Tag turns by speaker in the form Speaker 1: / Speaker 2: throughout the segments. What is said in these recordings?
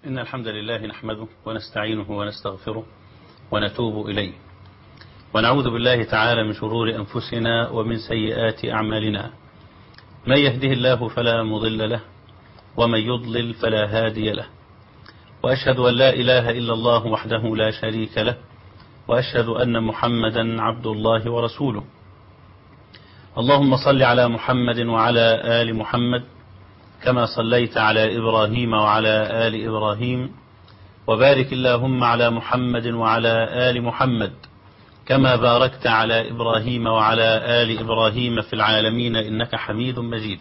Speaker 1: إن الحمد لله نحمده ونستعينه ونستغفره ونتوب إليه ونعوذ بالله تعالى من شرور أنفسنا ومن سيئات أعمالنا من يهده الله فلا مضل له ومن يضلل فلا هادي له وأشهد أن لا إله إلا الله وحده لا شريك له وأشهد أن محمدا عبد الله ورسوله اللهم صل على محمد وعلى آل محمد كما صليت على إبراهيم وعلى آل إبراهيم وبارك اللهم على محمد وعلى آل محمد كما باركت على إبراهيم وعلى آل إبراهيم في العالمين إنك حميد مجيد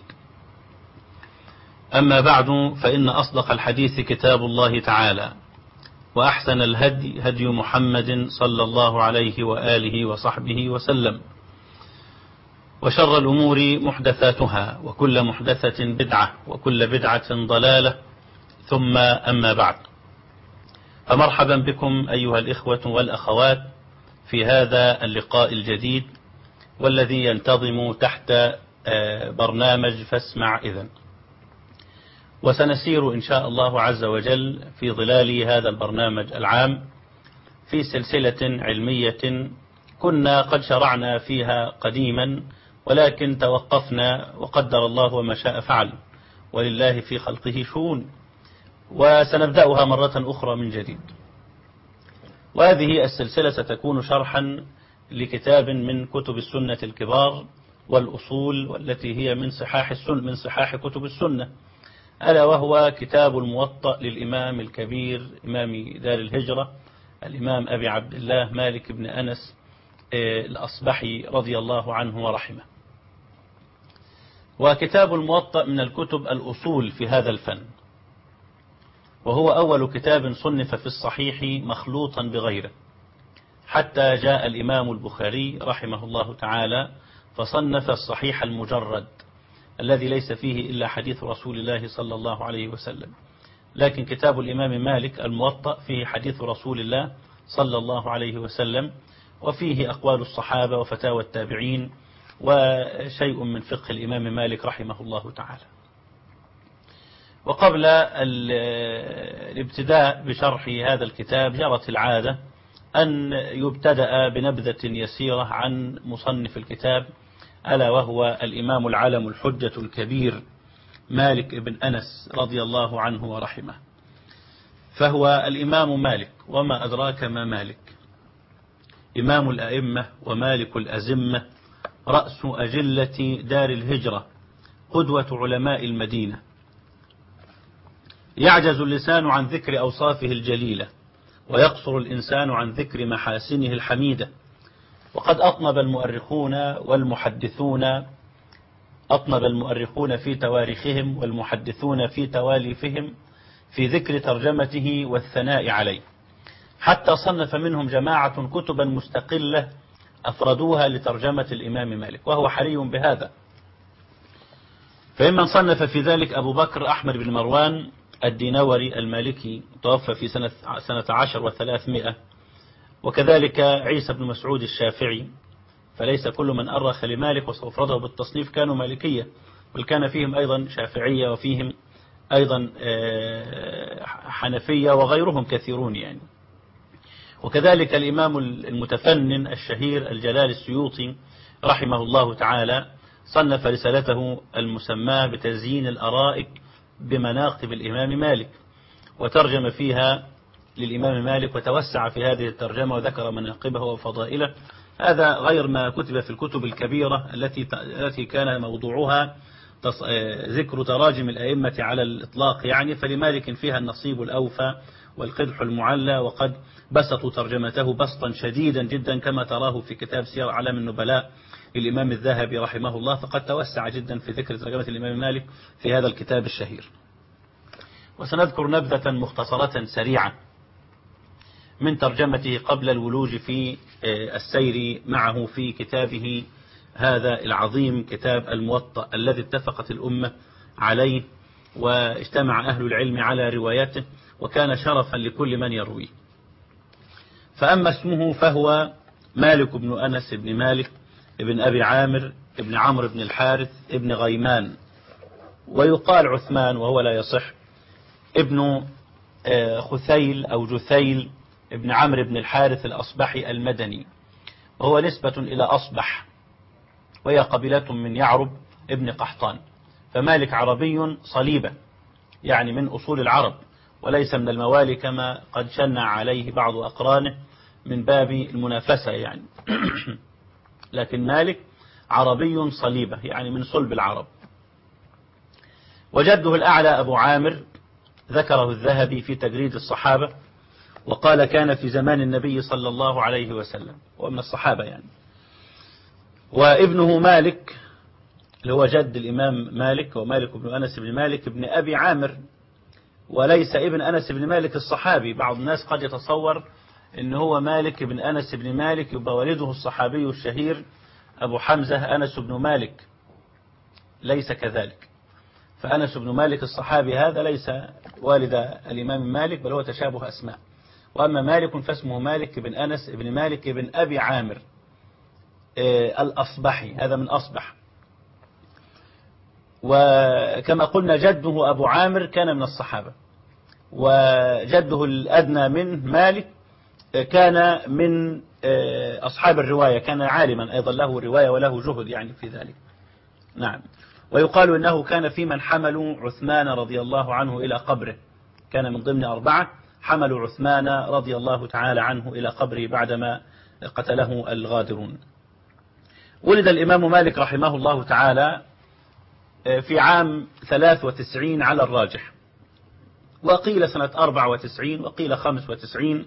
Speaker 1: أما بعد فإن أصدق الحديث كتاب الله تعالى وأحسن الهدي هدي محمد صلى الله عليه وآله وصحبه وسلم وشر الأمور محدثاتها وكل محدثة بدعة وكل بدعة ضلالة ثم أما بعد فمرحبا بكم أيها الإخوة والأخوات في هذا اللقاء الجديد والذي ينتظم تحت برنامج فاسمع إذن وسنسير إن شاء الله عز وجل في ظلال هذا البرنامج العام في سلسلة علمية كنا قد شرعنا فيها قديما ولكن توقفنا وقدر الله وما شاء فعل ولله في خلقه شؤون وسنبدأها مرة أخرى من جديد وهذه السلسلة ستكون شرحا لكتاب من كتب السنة الكبار والأصول والتي هي من صحاح السنة من صحاح كتب السنة ألا وهو كتاب الموطأ للإمام الكبير إمام دار الهجرة الإمام أبي عبد الله مالك بن أنس الأصبحي رضي الله عنه ورحمه وكتاب الموطأ من الكتب الأصول في هذا الفن وهو أول كتاب صنف في الصحيح مخلوطا بغيره حتى جاء الإمام البخاري رحمه الله تعالى فصنف الصحيح المجرد الذي ليس فيه إلا حديث رسول الله صلى الله عليه وسلم لكن كتاب الإمام مالك الموطأ فيه حديث رسول الله صلى الله عليه وسلم وفيه أقوال الصحابة وفتاوى التابعين وشيء من فقه الإمام مالك رحمه الله تعالى وقبل الابتداء بشرح هذا الكتاب جرت العادة أن يبتدأ بنبذة يسيرة عن مصنف الكتاب ألا وهو الإمام العلم الحجة الكبير مالك بن أنس رضي الله عنه ورحمه فهو الإمام مالك وما أدراك ما مالك إمام الأئمة ومالك الأزمة رأس أجلة دار الهجرة قدوة علماء المدينة يعجز اللسان عن ذكر أوصافه الجليلة ويقصر الإنسان عن ذكر محاسنه الحميدة وقد أطنب المؤرخون والمحدثون أطنب المؤرخون في تواريخهم والمحدثون في تواليفهم في ذكر ترجمته والثناء عليه حتى صنف منهم جماعة كتبا مستقلة أفردوها لترجمة الإمام مالك وهو حري بهذا فإمن صنف في ذلك أبو بكر أحمد بن مروان الدينوري المالكي توفى في سنة, سنة عشر وثلاثمائة وكذلك عيسى بن مسعود الشافعي فليس كل من أرخ لمالك وأفرده بالتصنيف كانوا مالكية بل كان فيهم أيضا شافعية وفيهم أيضا حنفية وغيرهم كثيرون يعني وكذلك الإمام المتفنن الشهير الجلال السيوطي رحمه الله تعالى صنف رسالته المسماة بتزيين الأرائك بمناقب الإمام مالك وترجم فيها للإمام مالك وتوسع في هذه الترجمة وذكر مناقبه وفضائله هذا غير ما كتب في الكتب الكبيرة التي التي كان موضوعها ذكر تراجم الأئمة على الإطلاق يعني فلمالك فيها النصيب الأوفى والقدح المعلى وقد بسطوا ترجمته بسطا شديدا جدا كما تراه في كتاب سير أعلام النبلاء للإمام الذهبي رحمه الله فقد توسع جدا في ذكر ترجمة الإمام مالك في هذا الكتاب الشهير وسنذكر نبذة مختصرة سريعة من ترجمته قبل الولوج في السير معه في كتابه هذا العظيم كتاب الموطأ الذي اتفقت الأمة عليه واجتمع أهل العلم على روايته وكان شرفا لكل من يرويه فأما اسمه فهو مالك بن أنس بن مالك ابن أبي عامر ابن عمرو بن الحارث ابن غيمان ويقال عثمان وهو لا يصح ابن خثيل أو جثيل ابن عمرو بن الحارث الأصبحي المدني وهو نسبة إلى أصبح وهي قبيلة من يعرب ابن قحطان فمالك عربي صليبة يعني من أصول العرب وليس من الموالي كما قد شنع عليه بعض أقرانه من باب المنافسة يعني لكن مالك عربي صليبة يعني من صلب العرب وجده الأعلى أبو عامر ذكره الذهبي في تجريد الصحابة وقال كان في زمان النبي صلى الله عليه وسلم ومن الصحابة يعني وابنه مالك اللي هو جد الإمام مالك ومالك بن أنس بن مالك بن أبي عامر وليس ابن أنس بن مالك الصحابي بعض الناس قد يتصور ان هو مالك بن أنس بن مالك يبقى والده الصحابي الشهير أبو حمزة أنس بن مالك ليس كذلك فأنس بن مالك الصحابي هذا ليس والد الإمام مالك بل هو تشابه أسماء وأما مالك فاسمه مالك بن أنس بن مالك بن أبي عامر الأصبحي هذا من أصبح وكما قلنا جده أبو عامر كان من الصحابة وجده الأدنى من مالك كان من أصحاب الرواية كان عالما أيضا له رواية وله جهد يعني في ذلك نعم ويقال إنه كان في من حملوا عثمان رضي الله عنه إلى قبره كان من ضمن أربعة حملوا عثمان رضي الله تعالى عنه إلى قبره بعدما قتله الغادرون ولد الإمام مالك رحمه الله تعالى في عام 93 على الراجح وقيل سنة 94 وقيل 95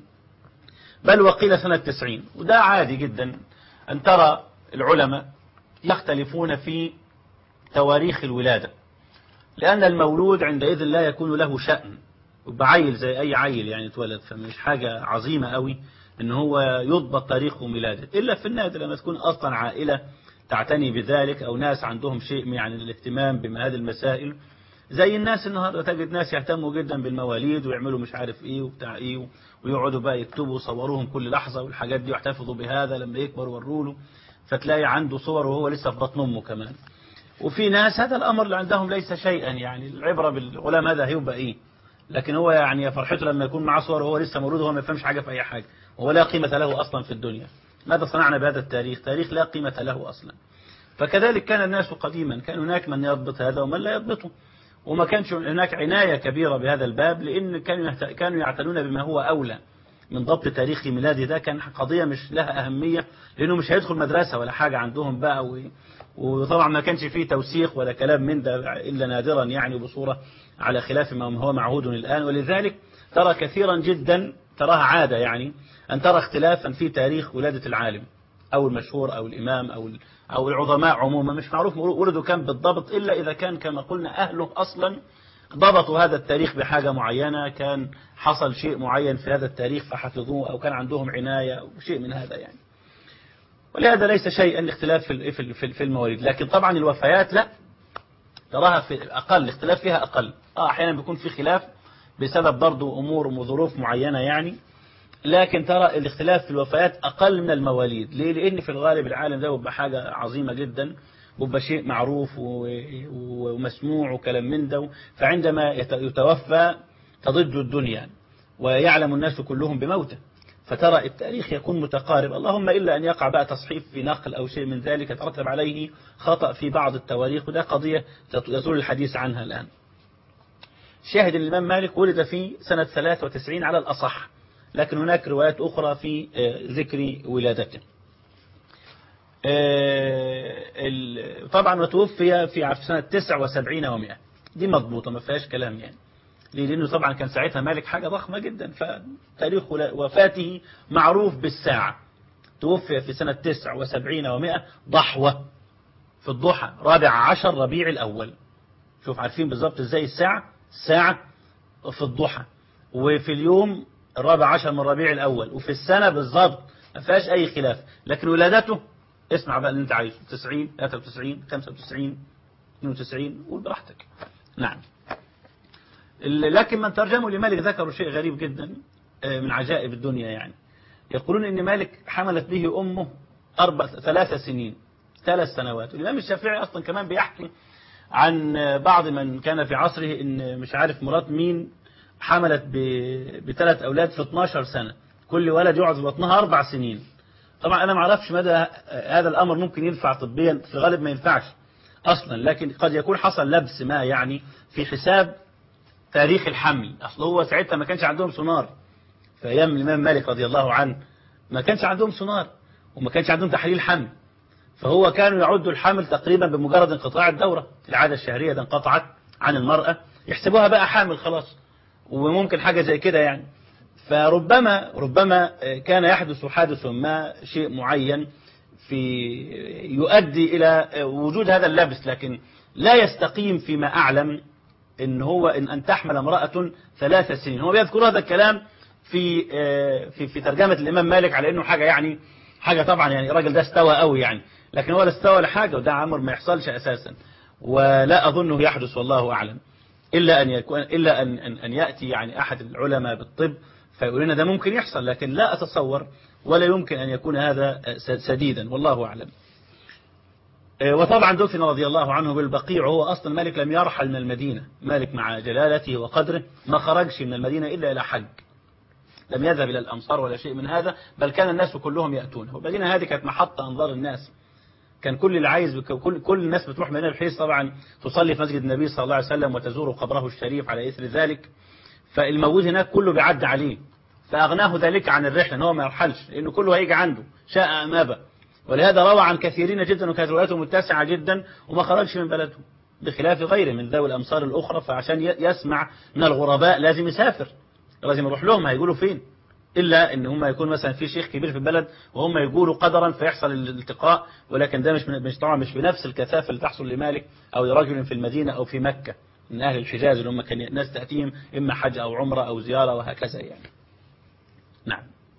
Speaker 1: بل وقيل سنة 90 وده عادي جدا أن ترى العلماء يختلفون في تواريخ الولادة لأن المولود عندئذ لا يكون له شأن يبقى عيل زي أي عيل يعني اتولد فمش حاجة عظيمة قوي ان هو يضبط تاريخ ميلاده إلا في النادر لما تكون أصلا عائلة تعتني بذلك أو ناس عندهم شيء يعني الاهتمام بهذه المسائل زي الناس النهارده تجد ناس يهتموا جدا بالمواليد ويعملوا مش عارف ايه وبتاع ايه ويقعدوا بقى يكتبوا صوروهم كل لحظة والحاجات دي واحتفظوا بهذا لما يكبر وروا له فتلاقي عنده صور وهو لسه في بطن امه كمان وفي ناس هذا الامر اللي عندهم ليس شيئا يعني العبرة بالغلام هذا هيبقى ايه لكن هو يعني فرحته لما يكون معاه صور وهو لسه مولود وهو ما يفهمش حاجة في اي حاجة وهو لا قيمة له اصلا في الدنيا ماذا صنعنا بهذا التاريخ تاريخ لا قيمة له اصلا فكذلك كان الناس قديما كان هناك من يضبط هذا ومن لا يضبطه وما كانش هناك عناية كبيرة بهذا الباب لأن كانوا كانوا يعتنون بما هو أولى من ضبط تاريخ ميلاده ده كان قضية مش لها أهمية لأنه مش هيدخل مدرسة ولا حاجة عندهم بقى و... وطبعا ما كانش فيه توثيق ولا كلام من ده إلا نادرا يعني بصورة على خلاف ما هو معهود الآن ولذلك ترى كثيرا جدا تراها عادة يعني أن ترى اختلافا في تاريخ ولادة العالم أو المشهور أو الإمام أو أو العظماء عموما مش معروف ولدوا كم بالضبط إلا إذا كان كما قلنا أهله أصلا ضبطوا هذا التاريخ بحاجة معينة كان حصل شيء معين في هذا التاريخ فحفظوه أو كان عندهم عناية أو شيء من هذا يعني ولهذا ليس شيئا الاختلاف في في في المواليد لكن طبعا الوفيات لا تراها في أقل الاختلاف فيها أقل آه أحيانا بيكون في خلاف بسبب برضو أمور وظروف معينة يعني لكن ترى الاختلاف في الوفيات أقل من المواليد ليه؟ لأن في الغالب العالم ده بيبقى حاجة عظيمة جدا بيبقى شيء معروف ومسموع وكلام من ده فعندما يتوفى تضج الدنيا ويعلم الناس كلهم بموته فترى التاريخ يكون متقارب اللهم إلا أن يقع بقى تصحيف في نقل أو شيء من ذلك يترتب عليه خطأ في بعض التواريخ وده قضية يطول الحديث عنها الآن شاهد الإمام مالك ولد في سنة 93 على الأصح لكن هناك روايات أخرى في ذكر ولادته طبعا وتوفي في سنة 79 و100 دي مضبوطة ما فيهاش كلام يعني لأنه طبعا كان ساعتها مالك حاجة ضخمة جدا فتاريخ وفاته معروف بالساعة توفي في سنة 79 و100 ضحوة في الضحى رابع عشر ربيع الأول شوف عارفين بالضبط ازاي الساعة الساعة في الضحى وفي اليوم الرابع عشر من ربيع الأول وفي السنة بالضبط ما فيهاش أي خلاف لكن ولادته اسمع بقى اللي انت عايزه 90 93 95 92 قول براحتك نعم لكن من ترجموا لمالك ذكروا شيء غريب جدا من عجائب الدنيا يعني يقولون ان مالك حملت به امه أربع ثلاث سنين ثلاث سنوات الإمام الشافعي أصلا كمان بيحكي عن بعض من كان في عصره ان مش عارف مرات مين حملت بثلاث أولاد في 12 سنة كل ولد يقعد في بطنها أربع سنين طبعا أنا ما اعرفش مدى هذا الأمر ممكن ينفع طبيا في الغالب ما ينفعش أصلا لكن قد يكون حصل لبس ما يعني في حساب تاريخ الحمل أصل هو ساعتها ما كانش عندهم سونار في أيام الإمام مالك رضي الله عنه ما كانش عندهم سونار وما كانش عندهم تحليل حمل فهو كانوا يعدوا الحمل تقريبا بمجرد انقطاع الدورة العادة الشهرية ده انقطعت عن المرأة يحسبوها بقى حامل خلاص وممكن حاجة زي كده يعني فربما ربما كان يحدث حادث ما شيء معين في يؤدي إلى وجود هذا اللبس لكن لا يستقيم فيما أعلم إن هو إن أن تحمل امرأة ثلاث سنين هو بيذكر هذا الكلام في في في ترجمة الإمام مالك على إنه حاجة يعني حاجة طبعا يعني الراجل ده استوى قوي يعني لكن هو لا استوى ولا حاجة وده أمر ما يحصلش أساسا ولا أظنه يحدث والله أعلم إلا أن يكون إلا أن أن, أن يأتي يعني أحد العلماء بالطب فيقول لنا ده ممكن يحصل لكن لا أتصور ولا يمكن أن يكون هذا سديدا والله أعلم وطبعا دفن رضي الله عنه بالبقيع هو أصلا مالك لم يرحل من المدينة مالك مع جلالته وقدره ما خرجش من المدينة إلا إلى حج لم يذهب إلى الأمصار ولا شيء من هذا بل كان الناس كلهم يأتونه والمدينة هذه كانت محطة أنظار الناس كان كل اللي عايز كل كل الناس بتروح مدينة بحيث طبعا تصلي في مسجد النبي صلى الله عليه وسلم وتزور قبره الشريف على إثر ذلك فالموجود هناك كله بيعدي عليه فأغناه ذلك عن الرحلة ان هو ما يرحلش لأنه كله هيجي عنده شاء أم أبى ولهذا روى عن كثيرين جدا وكانت روايته متسعة جدا وما خرجش من بلده بخلاف غيره من ذوي الأمصار الأخرى فعشان يسمع من الغرباء لازم يسافر لازم يروح لهم هيقولوا فين إلا إن هم يكون مثلا في شيخ كبير في البلد وهم يقولوا قدرا فيحصل الالتقاء ولكن ده مش مش طبعا مش بنفس الكثافة اللي تحصل لمالك أو لرجل في المدينة أو في مكة من أهل الحجاز اللي هم كان ناس تأتيهم إما حج أو عمرة أو زيارة وهكذا يعني نعم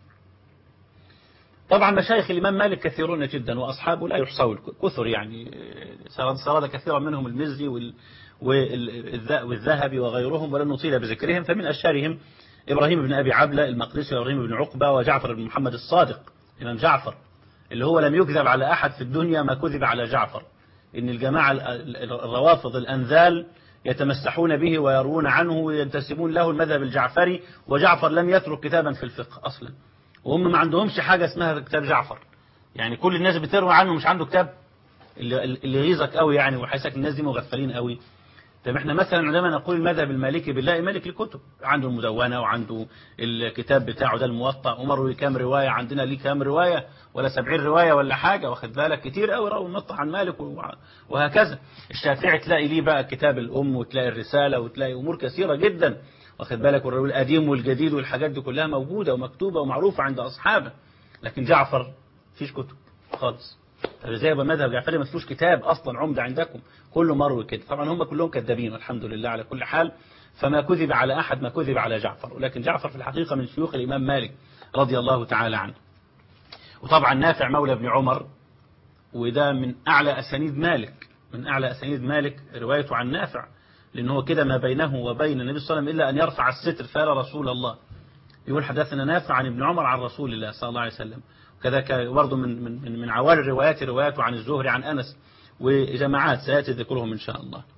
Speaker 1: طبعا مشايخ الإمام مالك كثيرون جدا وأصحابه لا يحصون كثر يعني سرد كثيرا منهم المزي والذهبي وغيرهم ولن نطيل بذكرهم فمن أشهرهم إبراهيم بن أبي عبلة المقدسي وإبراهيم بن عقبة وجعفر بن محمد الصادق إمام جعفر اللي هو لم يكذب على أحد في الدنيا ما كذب على جعفر إن الجماعة الروافض الأنذال يتمسحون به ويروون عنه وينتسبون له المذهب الجعفري وجعفر لم يترك كتابا في الفقه أصلا وهم ما عندهمش حاجة اسمها كتاب جعفر يعني كل الناس بتروي عنه مش عنده كتاب اللي, اللي يغيظك قوي يعني وحيثك الناس دي مغفلين قوي طب احنا مثلا عندما نقول المذهب المالكي بالله مالك الكتب عنده المدونة وعنده الكتاب بتاعه ده الموطأ ومروي كام رواية عندنا ليه كام رواية ولا سبعين رواية ولا حاجة واخد بالك كتير قوي رووا الموطأ عن مالك وهكذا الشافعي تلاقي ليه بقى كتاب الأم وتلاقي الرسالة وتلاقي أمور كثيرة جدا واخد بالك والقديم والجديد والحاجات دي كلها موجودة ومكتوبة ومعروفة عند أصحابه لكن جعفر فيش كتب خالص زي ما مذهب جعفري ما فيهوش كتاب اصلا عمده عندكم كله مروي كده طبعا هم كلهم كذابين والحمد لله على كل حال فما كذب على احد ما كذب على جعفر ولكن جعفر في الحقيقه من شيوخ الامام مالك رضي الله تعالى عنه وطبعا نافع مولى ابن عمر وده من اعلى اسانيد مالك من اعلى اسانيد مالك روايته عن نافع لان هو كده ما بينه وبين النبي صلى الله عليه وسلم الا ان يرفع الستر فقال رسول الله يقول حدثنا نافع عن ابن عمر عن رسول الله صلى الله عليه وسلم كذلك برضه من من من عوالي الروايات رواياته عن الزهري عن أنس وجماعات سيأتي ذكرهم إن شاء الله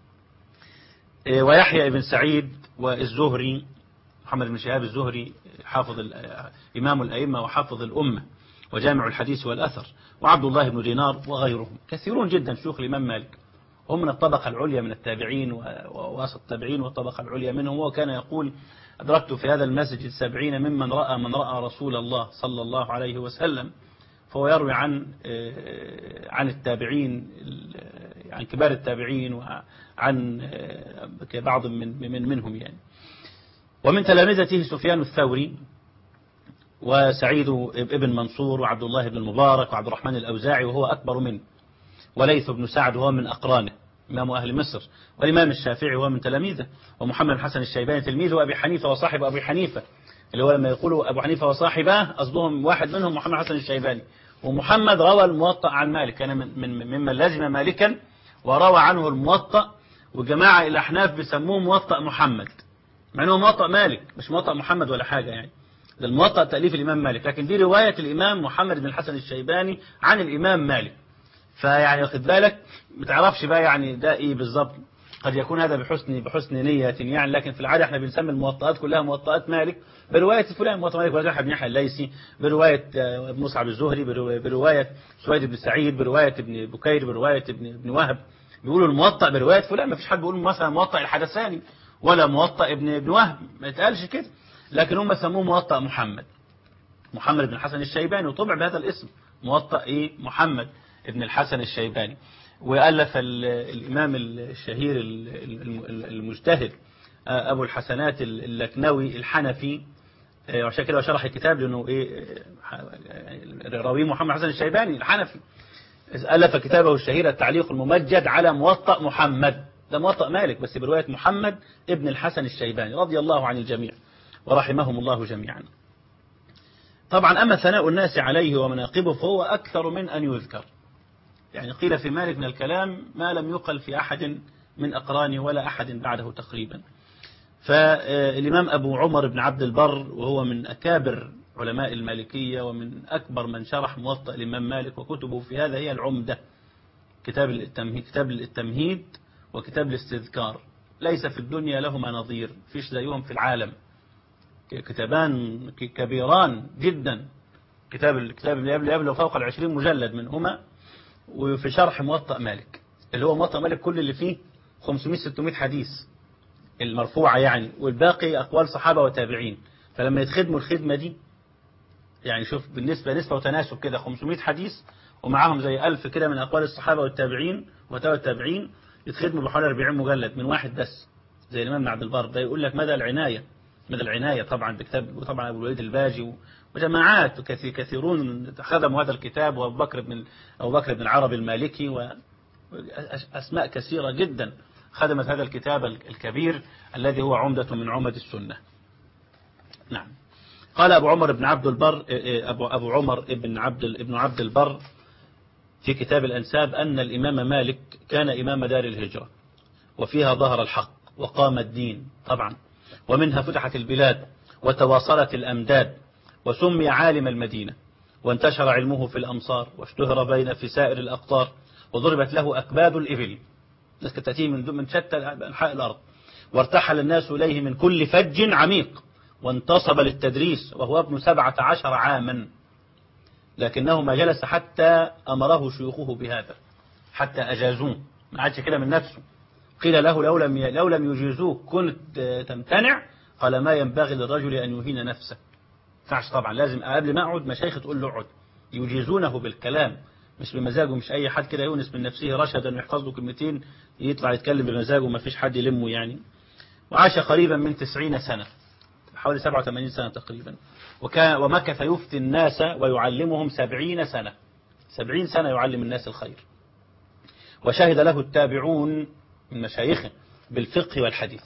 Speaker 1: ويحيى بن سعيد والزهري محمد بن شهاب الزهري حافظ إمام الأئمة وحافظ الأمة وجامع الحديث والأثر وعبد الله بن دينار وغيرهم كثيرون جدا شيوخ الإمام مالك هم من الطبقة العليا من التابعين ووسط التابعين والطبقة العليا منهم وكان يقول أدركت في هذا المسجد سبعين ممن رأى من رأى رسول الله صلى الله عليه وسلم فهو يروي عن عن التابعين عن كبار التابعين وعن بعض من من منهم يعني ومن تلامذته سفيان الثوري وسعيد ابن منصور وعبد الله بن المبارك وعبد الرحمن الأوزاعي وهو أكبر منه وليث بن سعد وهو من أقرانه إمام أهل مصر والإمام الشافعي هو من تلاميذه ومحمد بن حسن الشيباني تلميذه وأبي حنيفة وصاحب أبي حنيفة اللي هو لما يقولوا أبو حنيفة وصاحبه قصدهم واحد منهم محمد حسن الشيباني ومحمد روى الموطأ عن مالك كان من من ممن لزم مالكا وروى عنه الموطأ وجماعة الأحناف بيسموه موطأ محمد مع أنه موطأ مالك مش موطأ محمد ولا حاجة يعني ده الموطأ تأليف الإمام مالك لكن دي رواية الإمام محمد بن الحسن الشيباني عن الإمام مالك فيعني واخد بالك ما تعرفش بقى يعني ده ايه بالظبط قد يكون هذا بحسن بحسن نية يعني لكن في العادة احنا بنسمي الموطئات كلها موطئات مالك برواية فلان موطئ مالك ورجح بن يحيى الليثي برواية آه، ابن مصعب الزهري برو- برواية سويد بن سعيد برواية ابن بكير برواية ابن ابن وهب بيقولوا الموطأ برواية فلان ما فيش حد بيقول مثلا موطأ الحدثاني ولا موطأ ابن ابن وهب ما يتقالش كده لكن هم سموه موطأ محمد محمد بن الحسن الشيباني وطبع بهذا الاسم موطأ ايه محمد بن الحسن الشيباني وألف ال- الإمام الشهير ال- ال- المجتهد آه، أبو الحسنات اللكنوي الحنفي آه، عشان كده شرح الكتاب لأنه إيه آه، راوي محمد حسن الشيباني الحنفي ألف كتابه الشهير التعليق الممجد على موطأ محمد ده موطأ مالك بس برواية محمد ابن الحسن الشيباني رضي الله عن الجميع ورحمهم الله جميعا طبعا أما ثناء الناس عليه ومناقبه فهو أكثر من أن يذكر يعني قيل في مالك من الكلام ما لم يقل في أحد من أقرانه ولا أحد بعده تقريبا فالإمام أبو عمر بن عبد البر وهو من أكابر علماء المالكية ومن أكبر من شرح موطأ الإمام مالك وكتبه في هذا هي العمدة كتاب التمهيد, كتاب التمهيد وكتاب الاستذكار ليس في الدنيا لهما نظير فيش زيهم في العالم كتابان كبيران جدا كتاب الكتاب اللي يبلغ يبلغ فوق العشرين مجلد منهما وفي شرح موطأ مالك اللي هو موطأ مالك كل اللي فيه 500-600 حديث المرفوعة يعني والباقي أقوال صحابة وتابعين فلما يتخدموا الخدمة دي يعني شوف بالنسبة نسبة وتناسب كده 500 حديث ومعاهم زي 1000 كده من أقوال الصحابة والتابعين وتابع التابعين يتخدموا بحوالي 40 مجلد من واحد بس زي الإمام ابن عبد البر ده يقول لك مدى العناية مدى العناية طبعا بكتاب وطبعا أبو الوليد الباجي وجماعات كثير كثيرون خدموا هذا الكتاب وأبو بكر بن أبو بكر بن العربي المالكي وأسماء كثيرة جدا خدمت هذا الكتاب الكبير الذي هو عمدة من عمد السنة نعم قال أبو عمر بن عبد البر أبو, أبو عمر بن عبد ابن عبد البر في كتاب الأنساب أن الإمام مالك كان إمام دار الهجرة وفيها ظهر الحق وقام الدين طبعا ومنها فتحت البلاد وتواصلت الأمداد وسمي عالم المدينة وانتشر علمه في الأمصار واشتهر بين في سائر الأقطار وضربت له أكباد الإبل الناس كانت تأتيه من من شتى أنحاء الأرض وارتحل الناس إليه من كل فج عميق وانتصب للتدريس وهو ابن سبعة عشر عاما لكنه ما جلس حتى أمره شيوخه بهذا حتى أجازوه ما عادش كده من نفسه قيل له لو لم لو لم يجيزوك كنت تمتنع قال ما ينبغي للرجل أن يهين نفسه ينفعش طبعا لازم قبل ما أقعد مشايخ تقول له اقعد يجيزونه بالكلام مش بمزاجه مش أي حد كده يونس من نفسه رشدا ويحفظ له كلمتين يطلع يتكلم بمزاجه وما فيش حد يلمه يعني وعاش قريبا من تسعين سنة حوالي 87 سنة تقريبا وكان ومكث يفتي الناس ويعلمهم سبعين سنة سبعين سنة يعلم الناس الخير وشهد له التابعون من مشايخه بالفقه والحديث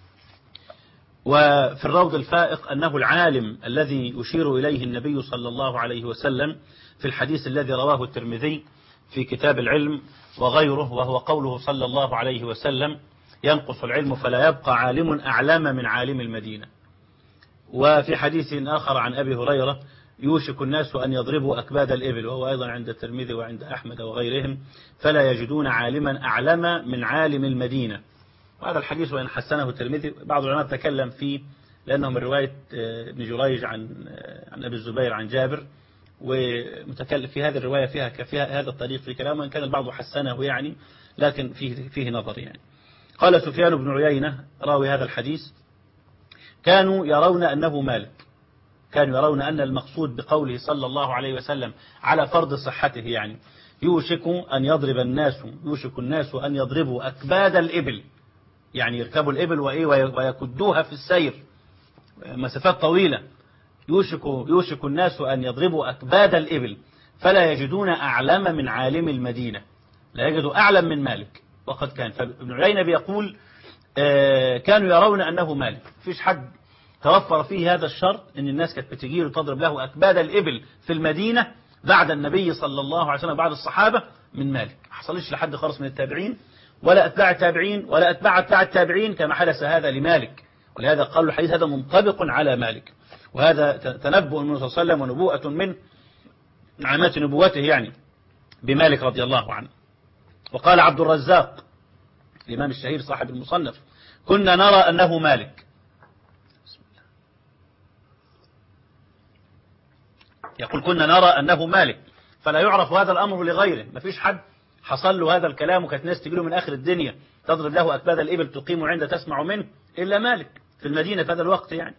Speaker 1: وفي الروض الفائق أنه العالم الذي يشير إليه النبي صلى الله عليه وسلم في الحديث الذي رواه الترمذي في كتاب العلم وغيره وهو قوله صلى الله عليه وسلم ينقص العلم فلا يبقى عالم أعلم من عالم المدينة وفي حديث آخر عن أبي هريرة يوشك الناس أن يضربوا أكباد الإبل وهو أيضا عند الترمذي وعند أحمد وغيرهم فلا يجدون عالما أعلم من عالم المدينة وهذا الحديث وإن حسنه الترمذي بعض العلماء تكلم فيه لأنه من رواية ابن جريج عن عن أبي الزبير عن جابر ومتكلم في هذه الرواية فيها فيها هذا الطريق في كلامه إن كان البعض حسنه يعني لكن فيه فيه نظر يعني قال سفيان بن عيينة راوي هذا الحديث كانوا يرون أنه مالك كانوا يرون أن المقصود بقوله صلى الله عليه وسلم على فرض صحته يعني يوشك أن يضرب الناس يوشك الناس أن يضربوا أكباد الإبل يعني يركبوا الإبل وإيه ويكدوها في السير مسافات طويلة يوشك, يوشك الناس أن يضربوا أكباد الإبل فلا يجدون أعلم من عالم المدينة لا يجدوا أعلم من مالك وقد كان فابن عيينة بيقول كانوا يرون أنه مالك فيش حد توفر فيه هذا الشرط أن الناس كانت بتجي له تضرب له أكباد الإبل في المدينة بعد النبي صلى الله عليه وسلم بعد الصحابة من مالك ما حصلش لحد خالص من التابعين ولا أتباع التابعين ولا أتباع أتباع التابعين كما حدث هذا لمالك ولهذا قالوا الحديث هذا منطبق على مالك وهذا تنبؤ من صلى الله عليه وسلم ونبوءة من علامات نبوته يعني بمالك رضي الله عنه وقال عبد الرزاق الإمام الشهير صاحب المصنف كنا نرى أنه مالك يقول كنا نرى أنه مالك فلا يعرف هذا الأمر لغيره ما فيش حد حصل له هذا الكلام وكانت ناس تجي له من آخر الدنيا تضرب له أكباد الإبل تقيم عند تسمع منه إلا مالك في المدينة في هذا الوقت يعني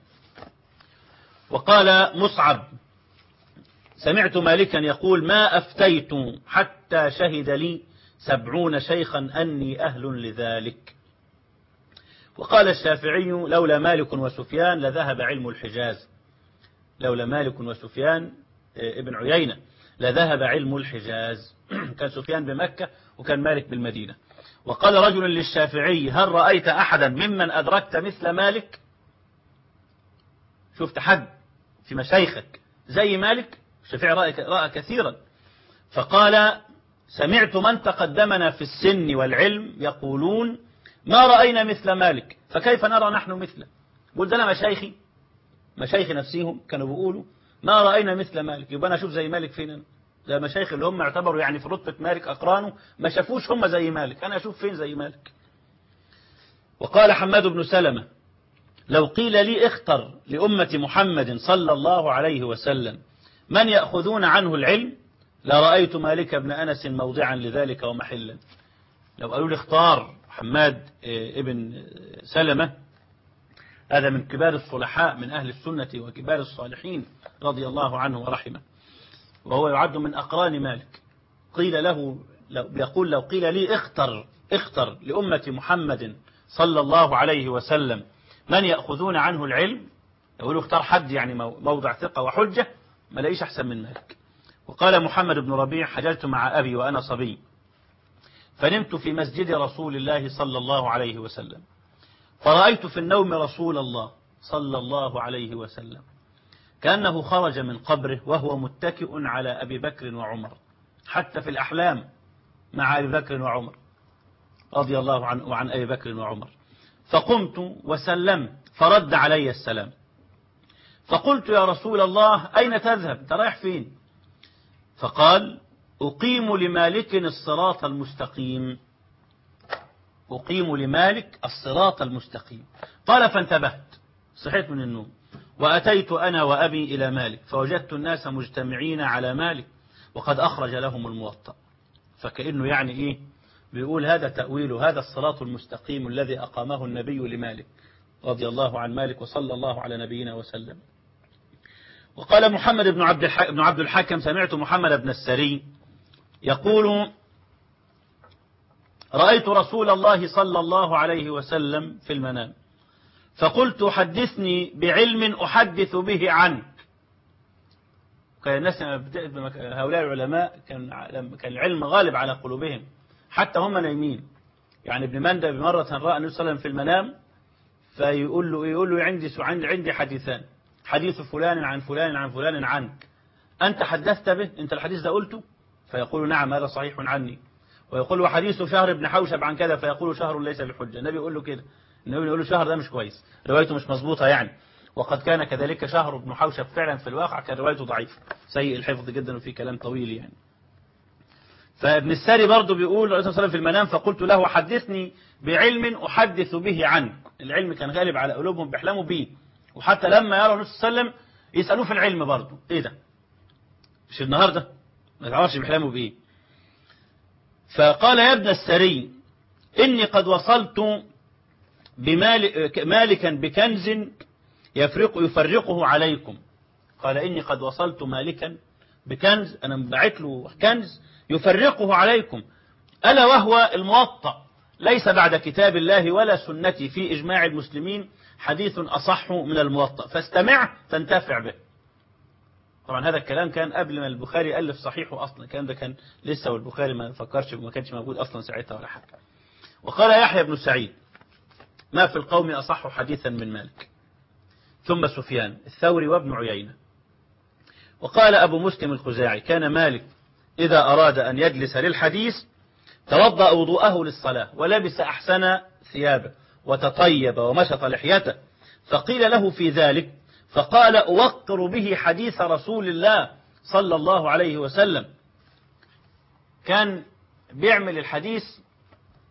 Speaker 1: وقال مصعب سمعت مالكا يقول ما أفتيت حتى شهد لي سبعون شيخا أني أهل لذلك وقال الشافعي لولا مالك وسفيان لذهب علم الحجاز لولا مالك وسفيان ابن عيينة لذهب علم الحجاز كان سفيان بمكة وكان مالك بالمدينة وقال رجل للشافعي هل رأيت أحدا ممن أدركت مثل مالك شفت حد في مشايخك زي مالك الشافعي رأى, رأى كثيرا فقال سمعت من تقدمنا في السن والعلم يقولون ما رأينا مثل مالك فكيف نرى نحن مثله قلت أنا مشايخي مشايخ نفسهم كانوا بيقولوا ما رأينا مثل مالك يبقى أنا أشوف زي مالك فين زي مشايخ اللي هم اعتبروا يعني في رتبة مالك أقرانه ما شافوش هم زي مالك أنا أشوف فين زي مالك وقال حماد بن سلمة لو قيل لي اختر لأمة محمد صلى الله عليه وسلم من يأخذون عنه العلم لرأيت مالك بن أنس موضعا لذلك ومحلا لو قالوا لي اختار حماد ابن سلمة هذا من كبار الصلحاء من أهل السنة وكبار الصالحين رضي الله عنه ورحمه وهو يعد من أقران مالك قيل له لو يقول لو قيل لي اختر اختر لأمة محمد صلى الله عليه وسلم من يأخذون عنه العلم يقولوا اختار حد يعني موضع ثقة وحجة ما لاقيش أحسن من مالك وقال محمد بن ربيع حجلت مع أبي وأنا صبي فنمت في مسجد رسول الله صلى الله عليه وسلم فرأيت في النوم رسول الله صلى الله عليه وسلم كأنه خرج من قبره وهو متكئ على أبي بكر وعمر حتى في الأحلام مع أبي بكر وعمر رضي الله عنه وعن أبي بكر وعمر فقمت وسلمت فرد علي السلام فقلت يا رسول الله أين تذهب ترايح فين فقال أقيم لمالك الصراط المستقيم أقيم لمالك الصراط المستقيم قال فانتبهت صحيت من النوم وأتيت أنا وأبي إلى مالك فوجدت الناس مجتمعين على مالك وقد أخرج لهم الموطأ فكأنه يعني إيه بيقول هذا تأويل هذا الصراط المستقيم الذي أقامه النبي لمالك رضي الله عن مالك وصلى الله على نبينا وسلم وقال محمد بن عبد بن عبد الحكم سمعت محمد بن السري يقول رأيت رسول الله صلى الله عليه وسلم في المنام فقلت حدثني بعلم أحدث به عنك كان الناس هؤلاء العلماء كان كان العلم غالب على قلوبهم حتى هم نايمين يعني ابن مندى بمرة رأى النبي صلى الله عليه وسلم في المنام فيقول له يقول له عندي عندي حديثان حديث فلان عن فلان عن فلان عنك أنت حدثت به أنت الحديث ده قلته فيقول نعم هذا صحيح عني ويقول وحديث شهر ابن حوشب عن كذا فيقول شهر ليس بحجة النبي يقول له كده النبي يقول له شهر ده مش كويس روايته مش مظبوطة يعني وقد كان كذلك شهر ابن حوشب فعلا في الواقع كان روايته ضعيفة سيء الحفظ جدا وفيه كلام طويل يعني فابن الساري برضه بيقول عليه الصلاة في المنام فقلت له حدثني بعلم أحدث به عنك العلم كان غالب على قلوبهم بيحلموا به وحتى لما يروا النبي صلى الله عليه وسلم يسألوه في العلم برضه ايه ده مش النهاردة ما تعرفش بيحلموا بإيه فقال يا ابن السري إني قد وصلت بمالك مالكا بكنز يفرق يفرقه عليكم قال إني قد وصلت مالكا بكنز أنا بعت له كنز يفرقه عليكم ألا وهو الموطأ ليس بعد كتاب الله ولا سنتي في إجماع المسلمين حديث أصح من الموطأ فاستمع تنتفع به طبعا هذا الكلام كان قبل ما البخاري ألف صحيحه أصلا الكلام ده كان لسه والبخاري ما فكرش ما كانش موجود أصلا ساعتها ولا حاجة وقال يحيى بن سعيد ما في القوم أصح حديثا من مالك ثم سفيان الثوري وابن عيينة وقال أبو مسلم الخزاعي كان مالك إذا أراد أن يجلس للحديث توضأ وضوءه للصلاة ولبس أحسن ثيابه وتطيب ومشط لحيته فقيل له في ذلك فقال أوقر به حديث رسول الله صلى الله عليه وسلم كان بيعمل الحديث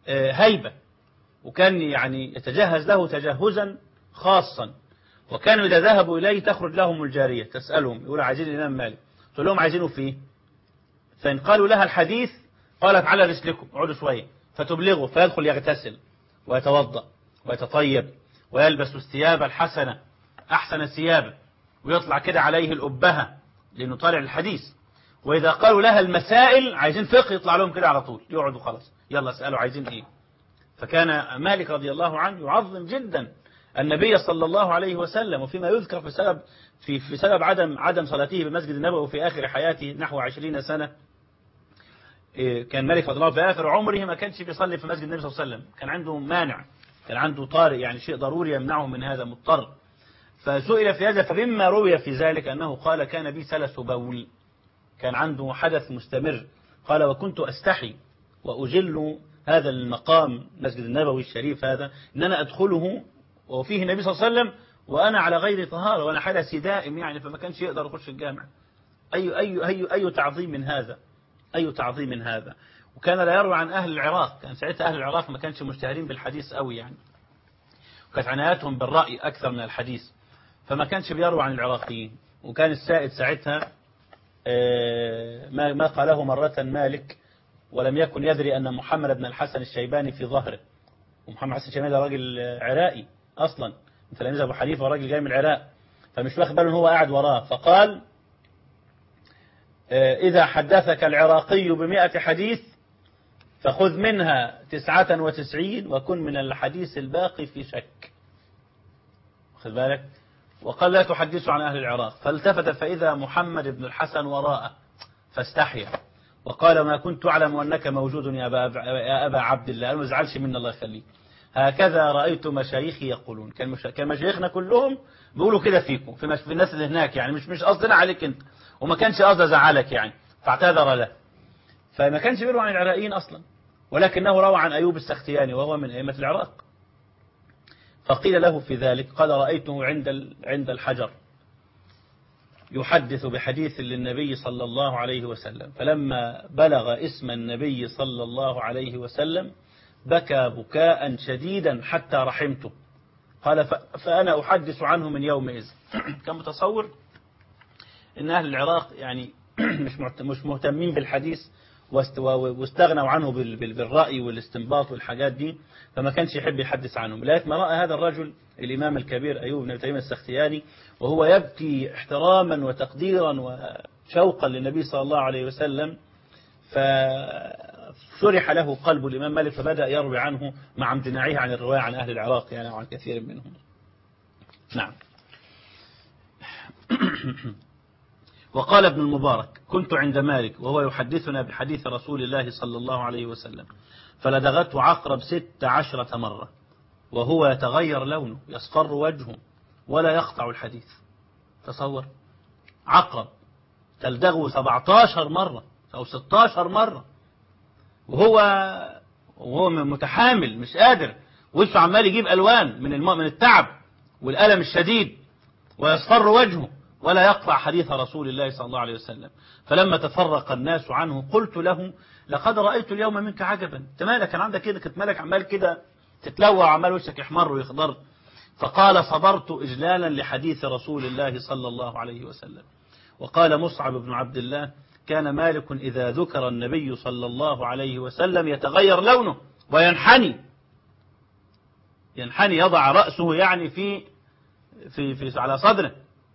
Speaker 1: آه، هيبة وكان يعني يتجهز له تجهزا خاصا وكانوا إذا ذهبوا إليه تخرج لهم الجارية تسألهم يقول عايزين الإمام مالك تقول لهم عايزينه فيه فإن قالوا لها الحديث قالت على رسلكم اقعدوا شوية فتبلغه فيدخل يغتسل ويتوضأ ويتطيب ويلبس الثياب الحسنة أحسن الثياب ويطلع كده عليه الأبهة لأنه طالع الحديث وإذا قالوا لها المسائل عايزين فقه يطلع لهم كده على طول يقعدوا خلاص يلا اسألوا عايزين إيه فكان مالك رضي الله عنه يعظم جدا النبي صلى الله عليه وسلم وفيما يذكر في سبب في في سبب عدم عدم صلاته بالمسجد النبوي في آخر حياته نحو عشرين سنة إيه، كان مالك رضي الله في آخر عمره ما كانش بيصلي في مسجد النبي صلى الله عليه وسلم كان عنده مانع كان عنده طارئ يعني شيء ضروري يمنعه من هذا مضطر فسئل في هذا فمما روي في ذلك أنه قال كان بي سلس بول كان عنده حدث مستمر قال وكنت أستحي وأجل هذا المقام مسجد النبوي الشريف هذا إن أنا أدخله وفيه النبي صلى الله عليه وسلم وأنا على غير طهارة وأنا حدثي دائم يعني فما كانش يقدر يخش الجامع أي, أي, أي, أي تعظيم من هذا أي تعظيم من هذا وكان لا يروي عن أهل العراق كان ساعتها أهل العراق ما كانش مشتهرين بالحديث قوي يعني وكانت عنايتهم بالرأي أكثر من الحديث فما كانش بيروي عن العراقيين وكان السائد ساعتها آه، ما ما قاله مرة مالك ولم يكن يدري أن محمد بن الحسن الشيباني في ظهره ومحمد حسن الشيباني ده راجل عراقي أصلا تلاميذ أبو حنيفة راجل جاي من العراق فمش واخد باله ان هو قاعد وراه فقال آه، إذا حدثك العراقي بمئة حديث فخذ منها تسعة وتسعين وكن من الحديث الباقي في شك خذ بالك وقال لا تحدثوا عن أهل العراق فالتفت فإذا محمد بن الحسن وراءه فاستحيا وقال ما كنت أعلم أنك موجود يا أبا, يا أبا عبد الله أنا ما زعلش منا الله يخليك هكذا رأيت مشايخي يقولون كان مش... كان مشايخنا كلهم بيقولوا كده فيكم في, مش... في الناس اللي هناك يعني مش مش قصدنا عليك انت وما كانش قصد زعلك يعني فاعتذر له فما كانش بيروي عن العراقيين أصلا ولكنه روى عن أيوب السختياني وهو من أئمة العراق فقيل له في ذلك قال رأيته عند عند الحجر يحدث بحديث للنبي صلى الله عليه وسلم فلما بلغ اسم النبي صلى الله عليه وسلم بكى بكاء شديدا حتى رحمته قال فأنا أحدث عنه من يومئذ كان متصور ان أهل العراق يعني مش مش مهتمين بالحديث واستغنوا عنه بالرأي والاستنباط والحاجات دي فما كانش يحب يحدث عنهم لكن ما رأى هذا الرجل الإمام الكبير أيوب بن تيمية السختياني وهو يبكي احتراما وتقديرا وشوقا للنبي صلى الله عليه وسلم فشرح له قلب الإمام مالك فبدأ يروي عنه مع امتناعه عن الرواية عن أهل العراق يعني وعن كثير منهم نعم وقال ابن المبارك كنت عند مالك وهو يحدثنا بحديث رسول الله صلى الله عليه وسلم فلدغته عقرب ست عشرة مرة وهو يتغير لونه يصفر وجهه ولا يقطع الحديث تصور عقرب تلدغه 17 مرة أو 16 مرة وهو وهو متحامل مش قادر وشه عمال يجيب ألوان من من التعب والألم الشديد ويصفر وجهه ولا يقطع حديث رسول الله صلى الله عليه وسلم فلما تفرق الناس عنه قلت له لقد رأيت اليوم منك عجبا انت مالك كان عندك كده كنت مالك عمال كده تتلوى وعمال وشك يحمر ويخضر فقال صبرت إجلالا لحديث رسول الله صلى الله عليه وسلم وقال مصعب بن عبد الله كان مالك إذا ذكر النبي صلى الله عليه وسلم يتغير لونه وينحني ينحني يضع رأسه يعني في في, في على صدره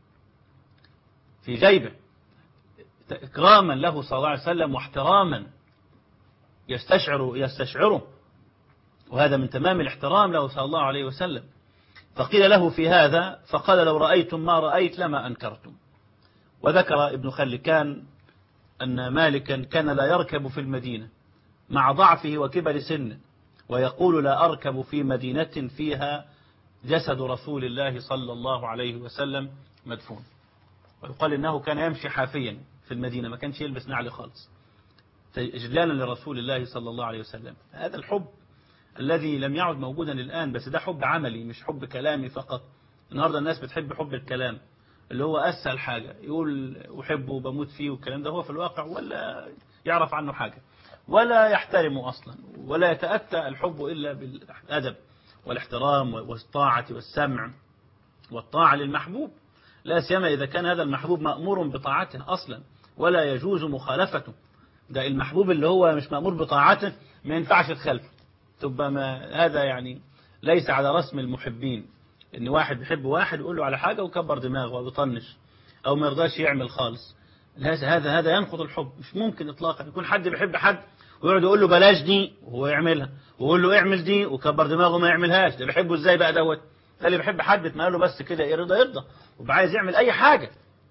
Speaker 1: في جيبه إكراما له صلى الله عليه وسلم واحتراما يستشعر يستشعره وهذا من تمام الاحترام له صلى الله عليه وسلم فقيل له في هذا فقال لو رأيتم ما رأيت لما أنكرتم وذكر ابن خلكان أن مالكا كان لا يركب في المدينة مع ضعفه وكبر سنه ويقول لا أركب في مدينة فيها جسد رسول الله صلى الله عليه وسلم مدفون ويقال إنه كان يمشي حافيا في المدينة ما كانش يلبس نعل خالص إجلالا لرسول الله صلى الله عليه وسلم هذا الحب الذي لم يعد موجودا الآن بس ده حب عملي مش حب كلامي فقط النهاردة الناس بتحب حب الكلام اللي هو أسهل حاجة يقول أحبه وبموت فيه والكلام ده هو في الواقع ولا يعرف عنه حاجة ولا يحترمه أصلا ولا يتأتى الحب إلا بالأدب والاحترام والطاعة والسمع والطاعة للمحبوب لا سيما إذا كان هذا المحبوب مأمور بطاعته أصلا ولا يجوز مخالفته ده المحبوب اللي هو مش مأمور بطاعته ما ينفعش الخلف تبقى ما هذا يعني ليس على رسم المحبين ان واحد بيحب واحد يقول له على حاجة وكبر دماغه وبيطنش او ما يرضاش يعمل خالص هذا هذا هذا ينقض الحب مش ممكن اطلاقا يكون حد بيحب حد ويقعد يقول له بلاش دي وهو يعملها ويقول له اعمل دي وكبر دماغه ما يعملهاش ده بيحبه ازاي بقى دوت ده اللي بيحب حد ما له بس كده يرضى يرضى وبقى عايز يعمل اي حاجة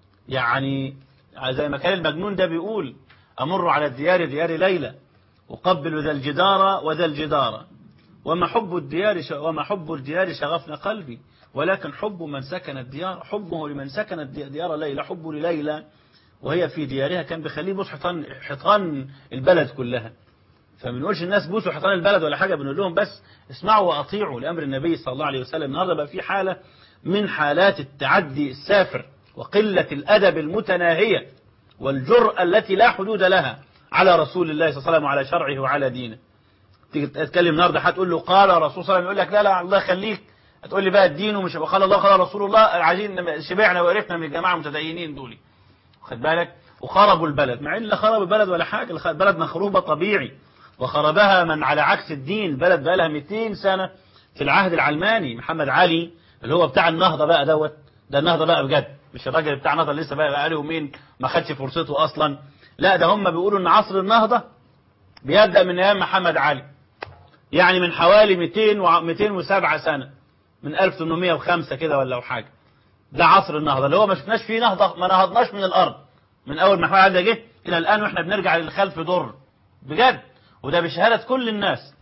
Speaker 1: يعني زي ما كان المجنون ده بيقول امر على الديار ديار ليلى أقبل ذا الجدار وذا الجدار وما حب الديار وما حب الديار شغفنا قلبي ولكن حب من سكن الديار حبه لمن سكن الديار ليلى حبه لليلى وهي في ديارها كان بيخليه يبوس حيطان حيطان البلد كلها فما بنقولش الناس بوسوا حيطان البلد ولا حاجة بنقول لهم بس اسمعوا وأطيعوا لأمر النبي صلى الله عليه وسلم النهارده بقى في حالة من حالات التعدي السافر وقلة الأدب المتناهية والجرأة التي لا حدود لها على رسول الله صلى الله عليه وسلم وعلى شرعه وعلى دينه تيجي تتكلم النهارده هتقول له قال رسول صلى الله عليه وسلم يقول لك لا لا الله يخليك هتقول لي بقى الدين ومش قال الله قال رسول الله عايزين شبعنا وقرفنا من الجماعه المتدينين دول خد بالك وخربوا البلد مع ان لا خربوا البلد ولا حاجه البلد مخروبه طبيعي وخربها من على عكس الدين البلد بقى لها 200 سنه في العهد العلماني محمد علي اللي هو بتاع النهضه بقى دوت ده النهضه بقى بجد مش الراجل بتاع النهضه لسه بقى بقى له يومين ما خدش فرصته اصلا لا ده هم بيقولوا ان عصر النهضة بيبدأ من ايام محمد علي يعني من حوالي 200 و 207 سنة من 1805 كده ولا حاجة ده عصر النهضة اللي هو ما شفناش فيه نهضة ما نهضناش من الأرض من أول ما محمد علي جه إلى الآن وإحنا بنرجع للخلف ضر بجد وده بشهادة كل الناس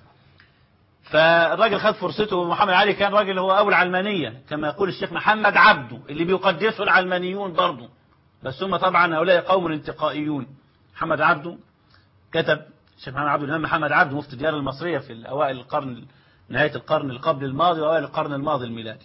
Speaker 1: فالراجل خد فرصته ومحمد علي كان راجل هو أول علمانية كما يقول الشيخ محمد عبده اللي بيقدسه العلمانيون برضه بس هم طبعا هؤلاء قوم انتقائيون محمد عبده كتب الشيخ محمد عبده الإمام محمد عبده مفتي الديار المصرية في أوائل القرن نهاية القرن اللي قبل الماضي وأوائل القرن الماضي الميلادي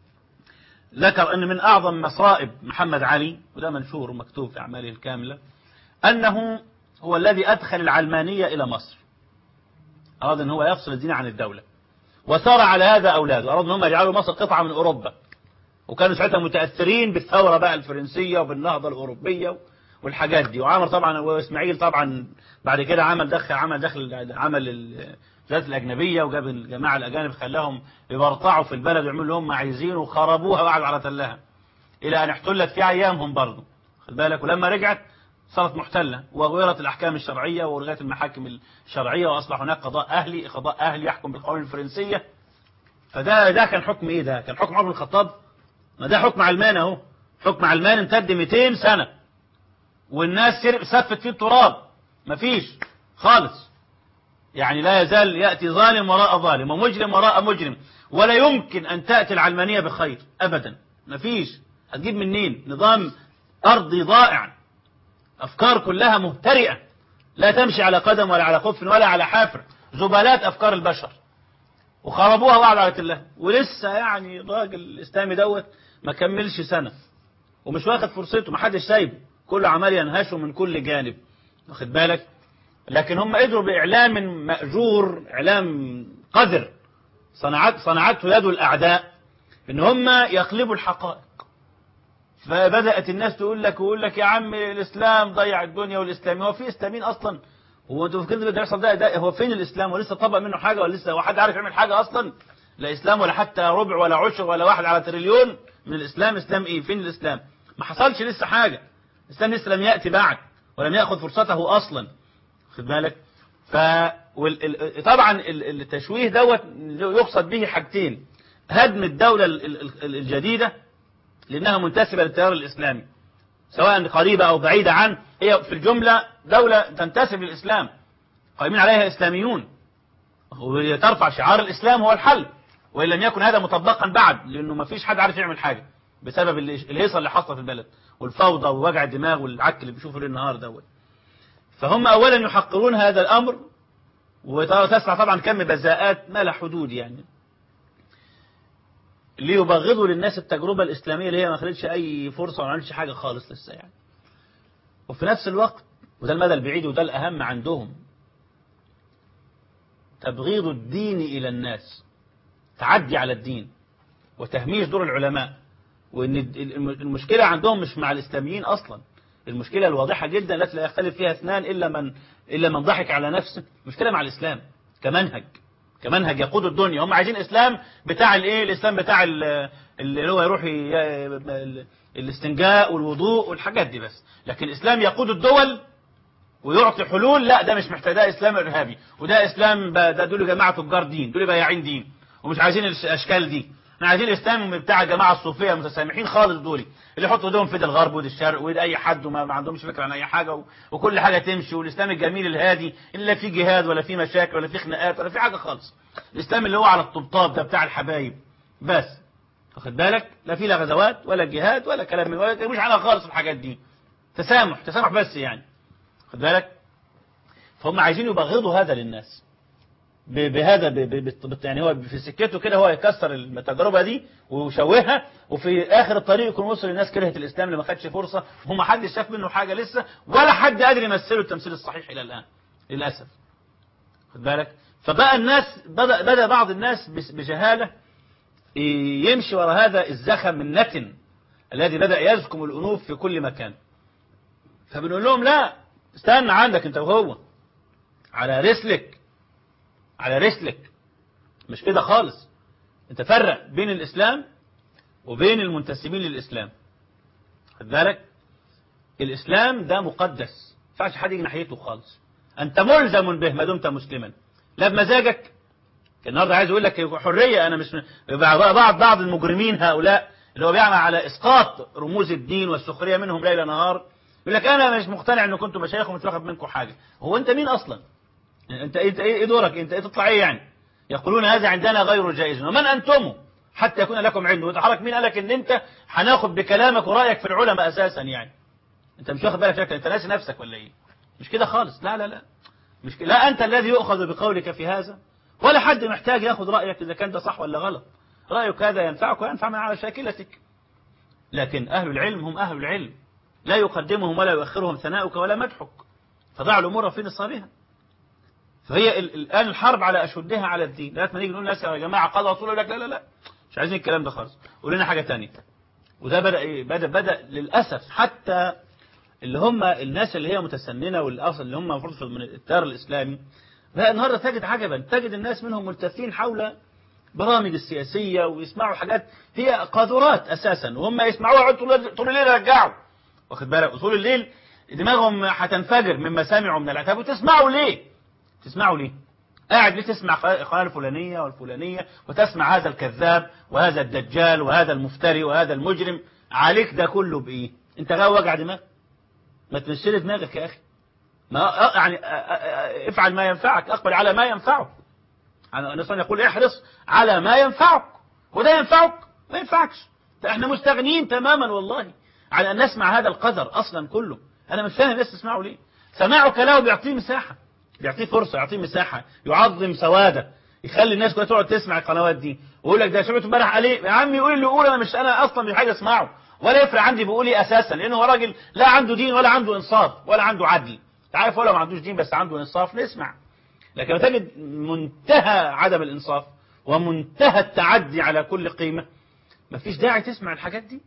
Speaker 1: ذكر أن من أعظم مصائب محمد علي وده منشور ومكتوب في أعماله الكاملة أنه هو الذي أدخل العلمانية إلى مصر أراد أن هو يفصل الدين عن الدولة وثار على هذا أولاده أراد أن هم يجعلوا مصر قطعة من أوروبا وكانوا ساعتها متأثرين بالثورة بقى الفرنسية وبالنهضة الأوروبية والحاجات دي وعمر طبعا وإسماعيل طبعا بعد كده عمل دخل عمل دخل عمل الجهات الأجنبية وجاب الجماعة الأجانب خلاهم يبرطعوا في البلد ويعملوا اللي هم عايزينه وخربوها وقعدوا على تلها إلى أن احتلت في أيامهم برضه خد بالك ولما رجعت صارت محتلة وغيرت الأحكام الشرعية ولغاية المحاكم الشرعية وأصبح هناك قضاء أهلي قضاء أهلي يحكم بالقوانين الفرنسية فده ده كان حكم إيه ده كان حكم عمر بن الخطاب ما ده حكم علماني اهو حكم علماني امتد 200 سنة والناس سفت فيه التراب مفيش خالص يعني لا يزال يأتي ظالم وراء ظالم ومجرم وراء مجرم ولا يمكن أن تأتي العلمانية بخير أبدا مفيش هتجيب منين نظام أرضي ضائع أفكار كلها مهترئة لا تمشي على قدم ولا على خف ولا على حافر زبالات أفكار البشر وخربوها وقعدوا على الله ولسه يعني الراجل الإسلامي دوت ما كملش سنة ومش واخد فرصته ما حدش سايبه كله عمال ينهشه من كل جانب واخد بالك لكن هم قدروا بإعلام مأجور إعلام قذر صنعت صنعته يد الأعداء إن هم يقلبوا الحقائق فبدأت الناس تقول لك ويقول لك يا عم الإسلام ضيع الدنيا والإسلامي هو في إسلاميين أصلا هو انتوا فاكرين اللي بيحصل ده, ده هو فين الإسلام ولسه طبق منه حاجة ولا لسه هو حد عارف يعمل حاجة أصلا لا إسلام ولا حتى ربع ولا عشر ولا واحد على تريليون من الإسلام إسلام إيه فين الإسلام ما حصلش لسه حاجة الإسلام لسه لم يأتي بعد ولم يأخذ فرصته أصلا خد بالك ف طبعا التشويه دوت يقصد به حاجتين هدم الدولة الجديدة لأنها منتسبة للتيار الإسلامي سواء قريبة أو بعيدة عنه هي في الجملة دولة تنتسب للإسلام قائمين عليها إسلاميون وترفع شعار الإسلام هو الحل وإن لم يكن هذا مطبقا بعد لأنه ما فيش حد عارف يعمل حاجة بسبب الهيصة اللي حصل في البلد والفوضى ووجع الدماغ والعك اللي بيشوفه ليل نهار دوت فهم أولا يحقرون هذا الأمر وتسمع طبعا كم بذاءات ما لا حدود يعني ليبغضوا للناس التجربة الإسلامية اللي هي ما خلتش أي فرصة وما عملتش حاجة خالص لسه يعني وفي نفس الوقت وده المدى البعيد وده الأهم عندهم تبغيض الدين إلى الناس تعدي على الدين وتهميش دور العلماء وإن المشكلة عندهم مش مع الإسلاميين أصلا المشكلة الواضحة جدا التي لا يختلف فيها اثنان إلا من إلا من ضحك على نفسه مشكلة مع الإسلام كمنهج كمنهج يقود الدنيا هم عايزين إسلام بتاع الإيه الإسلام بتاع اللي هو يروح الاستنجاء والوضوء والحاجات دي بس لكن الإسلام يقود الدول ويعطي حلول لا ده مش محتاج ده إسلام إرهابي وده إسلام ده دول جماعة تجار دين دول بايعين دين ومش عايزين الأشكال دي احنا عايزين الاسلام بتاع الجماعه الصوفيه المتسامحين خالص دول اللي يحطوا ايديهم في ايد الغرب وايد الشرق وايد اي حد وما ما عندهمش فكره عن اي حاجه و... وكل حاجه تمشي والاسلام الجميل الهادي اللي لا فيه جهاد ولا فيه مشاكل ولا فيه خناقات ولا فيه حاجه خالص الاسلام اللي هو على الطبطاب ده بتاع الحبايب بس واخد بالك لا فيه لا غزوات ولا جهاد ولا كلام ولا مش عنها خالص الحاجات دي تسامح تسامح بس يعني خد بالك فهم عايزين يبغضوا هذا للناس بهذا يعني هو في سكته كده هو يكسر التجربة دي ويشوهها وفي آخر الطريق يكون وصل الناس كرهت الإسلام اللي ما خدش فرصة وما حد شاف منه حاجة لسه ولا حد قادر يمثله التمثيل الصحيح إلى الآن للأسف خد بالك فبقى الناس بدأ, بدأ بعض الناس بجهالة يمشي وراء هذا الزخم النتن الذي بدأ يزكم الأنوف في كل مكان فبنقول لهم لا استنى عندك انت وهو على رسلك على رسلك مش كده خالص انت فرق بين الإسلام وبين المنتسبين للإسلام خد بالك الإسلام ده مقدس ما ينفعش حد يجي ناحيته خالص أنت ملزم به ما دمت مسلما لا بمزاجك النهارده عايز يقول لك حرية أنا مش بعض بعض المجرمين هؤلاء اللي هو بيعمل على إسقاط رموز الدين والسخرية منهم ليل نهار يقول لك أنا مش مقتنع إن كنتم مشايخ ومش واخد منكم حاجة هو أنت مين أصلا انت انت ايه دورك انت ايه تطلع ايه يعني يقولون هذا عندنا غير جائز ومن انتم حتى يكون لكم علم وتحرك مين قالك ان انت هناخد بكلامك ورايك في العلماء اساسا يعني انت مش واخد بالك شكل انت ناسي نفسك ولا ايه مش كده خالص لا لا لا مش كده. لا انت الذي يؤخذ بقولك في هذا ولا حد محتاج ياخذ رايك اذا كان ده صح ولا غلط رايك هذا ينفعك وينفع من على شاكلتك لكن اهل العلم هم اهل العلم لا يقدمهم ولا يؤخرهم ثناؤك ولا مدحك فضع الامور في نصابها فهي الآن الحرب على أشدها على الدين لغايه ما نيجي نقول للناس يا جماعة قال رسول الله لك لا لا لا مش عايزين الكلام ده خالص قول لنا حاجة تانية وده بدأ إيه بدأ بدأ للأسف حتى اللي هم الناس اللي هي متسننة والأصل اللي هم المفروض من التيار الإسلامي بقى النهاردة تجد عجبا تجد الناس منهم ملتفين حول برامج السياسية ويسمعوا حاجات هي قاذورات أساسا وهم يسمعوها طول الليل يرجعوا واخد بالك طول الليل دماغهم هتنفجر مما سمعوا من العتاب وتسمعوا ليه تسمعوا ليه قاعد ليه تسمع القناة الفلانية والفلانية وتسمع هذا الكذاب وهذا الدجال وهذا المفتري وهذا المجرم عليك ده كله بإيه انت غاوي وجع دماغ ما تمشي دماغك يا أخي ما يعني افعل ما ينفعك اقبل على ما ينفعك النبي يقول احرص على ما ينفعك وده ينفعك ما ينفعكش احنا مستغنيين تماما والله على أن نسمع هذا القدر أصلا كله أنا مش فاهم الناس تسمعوا ليه سماعك له بيعطيه مساحة بيعطيه فرصة يعطيه مساحة يعظم سواده يخلي الناس كلها تقعد تسمع القنوات دي ويقول لك ده سمعت امبارح عليه يا عم يقول اللي يقول انا مش انا اصلا مش عايز اسمعه ولا يفرق عندي بيقول ايه اساسا لانه هو راجل لا عنده دين ولا عنده انصاف ولا عنده عدل انت عارف ولا ما عندوش دين بس عنده انصاف نسمع لكن تجد منتهى عدم الانصاف ومنتهى التعدي على كل قيمة مفيش داعي تسمع الحاجات دي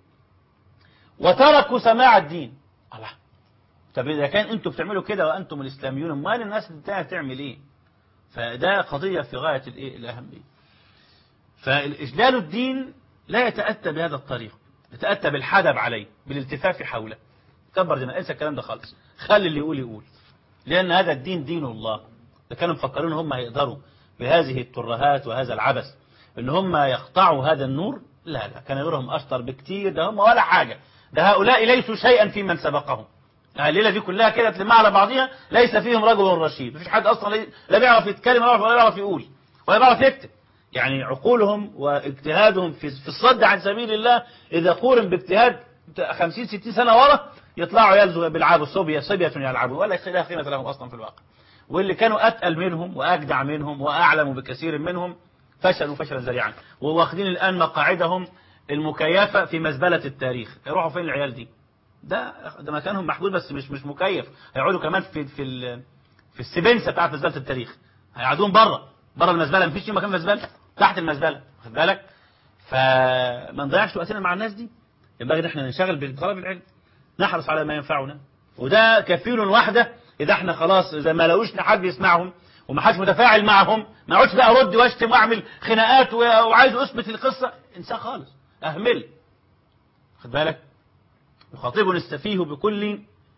Speaker 1: وتركوا سماع الدين الله طب إذا كان أنتم بتعملوا كده وأنتم الإسلاميون امال الناس التانية تعمل إيه فده قضية في غاية الإيه الأهمية فالإجلال الدين لا يتأتى بهذا الطريق يتأتى بالحدب عليه بالالتفاف حوله كبر دماء انسى الكلام ده خالص خلي اللي يقول يقول لأن هذا الدين دين الله ده كانوا مفكرون هم هيقدروا بهذه الترهات وهذا العبث ان هم يقطعوا هذا النور لا لا كان غيرهم أشطر بكتير ده هم ولا حاجة ده هؤلاء ليسوا شيئا في من سبقهم الليلة دي كلها كده تلمها على بعضها ليس فيهم رجل رشيد مفيش حد أصلا لا بيعرف يتكلم ولا بيعرف يقول ولا بيعرف يكتب يعني عقولهم واجتهادهم في في الصد عن سبيل الله إذا قورن باجتهاد 50 60 سنة ورا يطلعوا يلزوا بيلعبوا صبية صبية يلعبوا ولا لا قيمة لهم أصلا في الواقع واللي كانوا أتقل منهم وأجدع منهم وأعلم بكثير منهم فشلوا فشلا ذريعا وواخدين الآن مقاعدهم المكيفة في مزبلة التاريخ يروحوا فين العيال دي ده ده مكانهم محدود بس مش مش مكيف هيقعدوا كمان في في في السبنسه بتاعت مزبله التاريخ هيقعدون بره بره المزبله مفيش مكان مزبله تحت المزبله واخد بالك فما نضيعش وقتنا مع الناس دي ينبغي ان احنا ننشغل بطلب العلم نحرص على ما ينفعنا وده كفيل وحده اذا احنا خلاص اذا ما لقوش حد يسمعهم وما حدش متفاعل معهم ما اقعدش بقى ارد واشتم واعمل خناقات وعايز اثبت القصه انساه خالص اهمل خد بالك يخاطبني السفيه بكل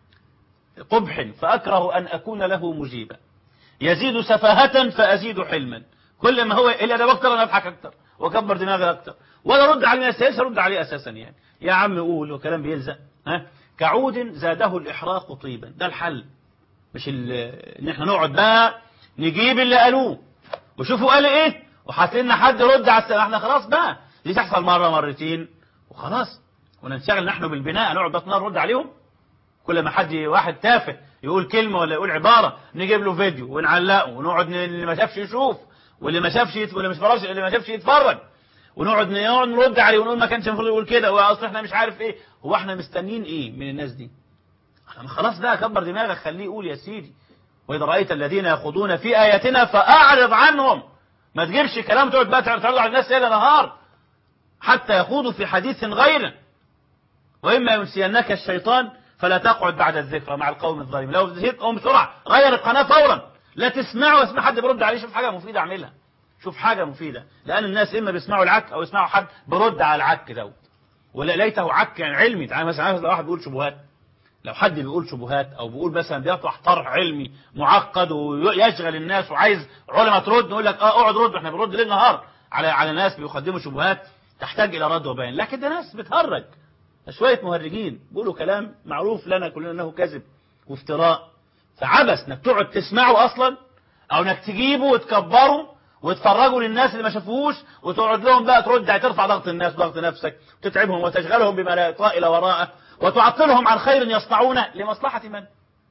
Speaker 1: قبح فاكره ان اكون له مجيبا يزيد سفاهة فازيد حلما كل ما هو الا ده اكتر انا اضحك اكتر واكبر دماغي اكتر ولا ارد عليه اساسا ارد عليه اساسا يعني يا عم قول وكلام بيلزق ها كعود زاده الاحراق طيبا ده الحل مش ان احنا نقعد بقى نجيب اللي قالوه وشوفوا قال ايه وحاطين لنا حد يرد على السلام احنا خلاص بقى دي تحصل مره مرتين وخلاص وننشغل نحن بالبناء نقعد بطننا نرد عليهم كل ما حد واحد تافه يقول كلمه ولا يقول عباره نجيب له فيديو ونعلقه ونقعد اللي ما شافش يشوف واللي ما شافش يت... واللي مش فرش اللي ما شافش يتفرج ونقعد نقعد نرد عليه ونقول ما كانش المفروض يقول كده واصل احنا مش عارف ايه هو احنا مستنيين ايه من الناس دي احنا خلاص بقى كبر دماغك خليه يقول يا سيدي واذا رايت الذين يخوضون في اياتنا فاعرض عنهم ما تجيبش كلام تقعد بقى تعرض على الناس ليل نهار حتى يخوضوا في حديث غيره واما ينسينك الشيطان فلا تقعد بعد الذكرى مع القوم الظالمين لو زهقت قوم بسرعه غير القناه فورا لا تسمعوا واسمع حد بيرد عليه شوف حاجه مفيده اعملها شوف حاجه مفيده لان الناس اما بيسمعوا العك او يسمعوا حد برد على العك دوت ولا ليته عك يعني علمي تعالى مثلا لو واحد بيقول شبهات لو حد بيقول شبهات او بيقول مثلا بيطرح طرح علمي معقد ويشغل الناس وعايز علماء ترد نقول لك اه اقعد رد احنا بنرد ليل نهار على على ناس بيقدموا شبهات تحتاج الى رد وبيان لكن ده ناس بتهرج شويه مهرجين بيقولوا كلام معروف لنا كلنا انه كذب وافتراء فعبس انك تقعد تسمعه اصلا او انك تجيبه وتكبره وتفرجوا للناس اللي ما شافوهوش وتقعد لهم بقى ترد ترفع ضغط الناس ضغط نفسك وتتعبهم وتشغلهم بما لا طائل وراءه وتعطلهم عن خير يصنعونه لمصلحة من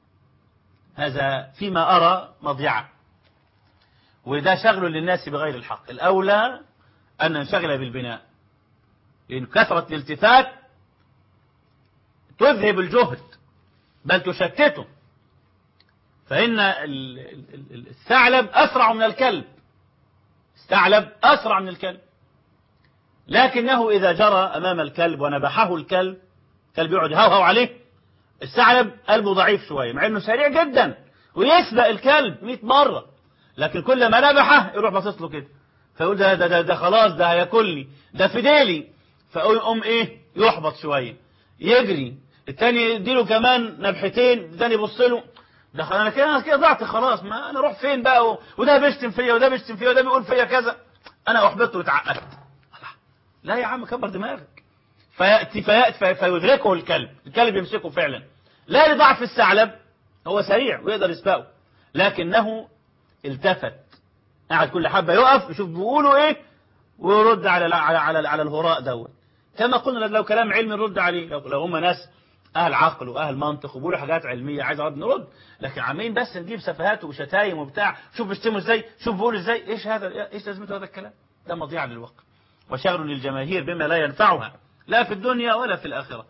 Speaker 1: هذا فيما أرى مضيعة وده شغل للناس بغير الحق الأولى أن ننشغل بالبناء لأن كثرة الالتفات تذهب الجهد بل تشتته فإن الثعلب أسرع من الكلب الثعلب أسرع من الكلب لكنه إذا جرى أمام الكلب ونبحه الكلب كلب يقعد يهوهو عليه الثعلب قلبه ضعيف شوية مع انه سريع جدا ويسبق الكلب 100 مرة لكن كل ما نبحه يروح باصص له كده فيقول ده, ده, ده, ده خلاص ده هياكلني ده في ديلي فيقوم ايه يحبط شوية يجري التاني يديله كمان نبحتين التاني يبص له ده انا كده انا كده ضعت خلاص ما انا اروح فين بقى وده بيشتم فيا وده بيشتم فيا وده بيقول فيا كذا انا احبطت واتعقدت لا يا عم كبر دماغك فيأتي فيأتي فيدركه الكلب الكلب يمسكه فعلا لا لضعف الثعلب هو سريع ويقدر يسبقه لكنه التفت قاعد كل حبة يقف يشوف بيقولوا ايه ويرد على على على, على الهراء دوت كما قلنا لو كلام علمي نرد عليه لو, لو هم ناس اهل عقل واهل منطق وبيقولوا حاجات علميه عايز ارد نرد لكن عمالين بس نجيب سفهات وشتايم وبتاع شوف بيشتموا ازاي شوف بيقولوا ازاي ايش هذا ايش لازمته هذا الكلام ده مضيعه للوقت وشغل للجماهير بما لا ينفعها لا في الدنيا ولا في الآخرة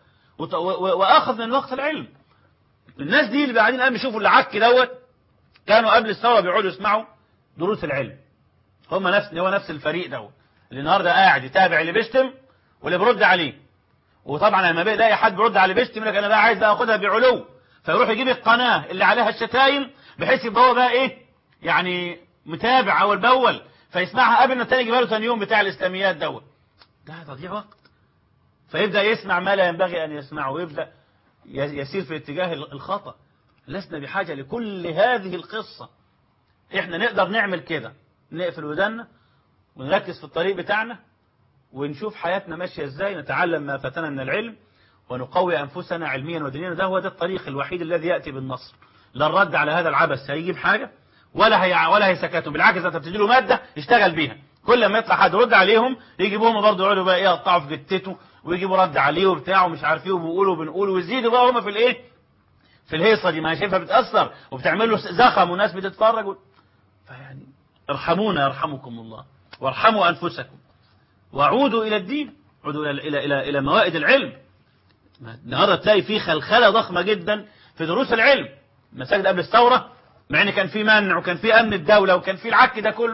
Speaker 1: وأخذ من وقت العلم الناس دي اللي قاعدين الآن يشوفوا العك دوت كانوا قبل الثورة بيقعدوا يسمعوا دروس العلم هم نفس هو نفس الفريق دوت اللي النهارده قاعد يتابع اللي بيشتم واللي بيرد عليه وطبعا لما بيلاقي حد بيرد على اللي بيشتم لك انا بقى عايز بقى اخدها بعلو فيروح يجيب القناه اللي عليها الشتايم بحيث يبقى هو بقى ايه يعني متابع اول باول فيسمعها قبل ما التاني يجيبها له ثاني يوم بتاع الاسلاميات دوت ده تضييع وقت فيبدأ يسمع ما لا ينبغي أن يسمعه ويبدأ يسير في اتجاه الخطأ لسنا بحاجة لكل هذه القصة احنا نقدر نعمل كده نقفل ودنا ونركز في الطريق بتاعنا ونشوف حياتنا ماشية ازاي نتعلم ما فاتنا من العلم ونقوي أنفسنا علميا ودينيا ده هو ده الطريق الوحيد الذي يأتي بالنصر لا الرد على هذا العبث هيجيب حاجة ولا هي ولا هيسكتهم بالعكس انت بتدي له مادة يشتغل بيها كل ما يطلع حد يرد عليهم يجيبوهم برضه يقعدوا بقى ايه يقطعوا في جتته ويجيبوا رد عليه وبتاع ومش عارف ايه وبيقولوا وبنقول ويزيدوا بقى هم في الايه في الهيصه دي ما هي شايفها بتاثر وبتعمل له زخم وناس بتتفرج و... فيعني ارحمونا يرحمكم الله وارحموا انفسكم وعودوا الى الدين عودوا الى الى الى, إلى موائد العلم النهارده تلاقي في خلخله ضخمه جدا في دروس العلم مساجد قبل الثوره مع ان كان في منع وكان في امن الدوله وكان في العك ده كله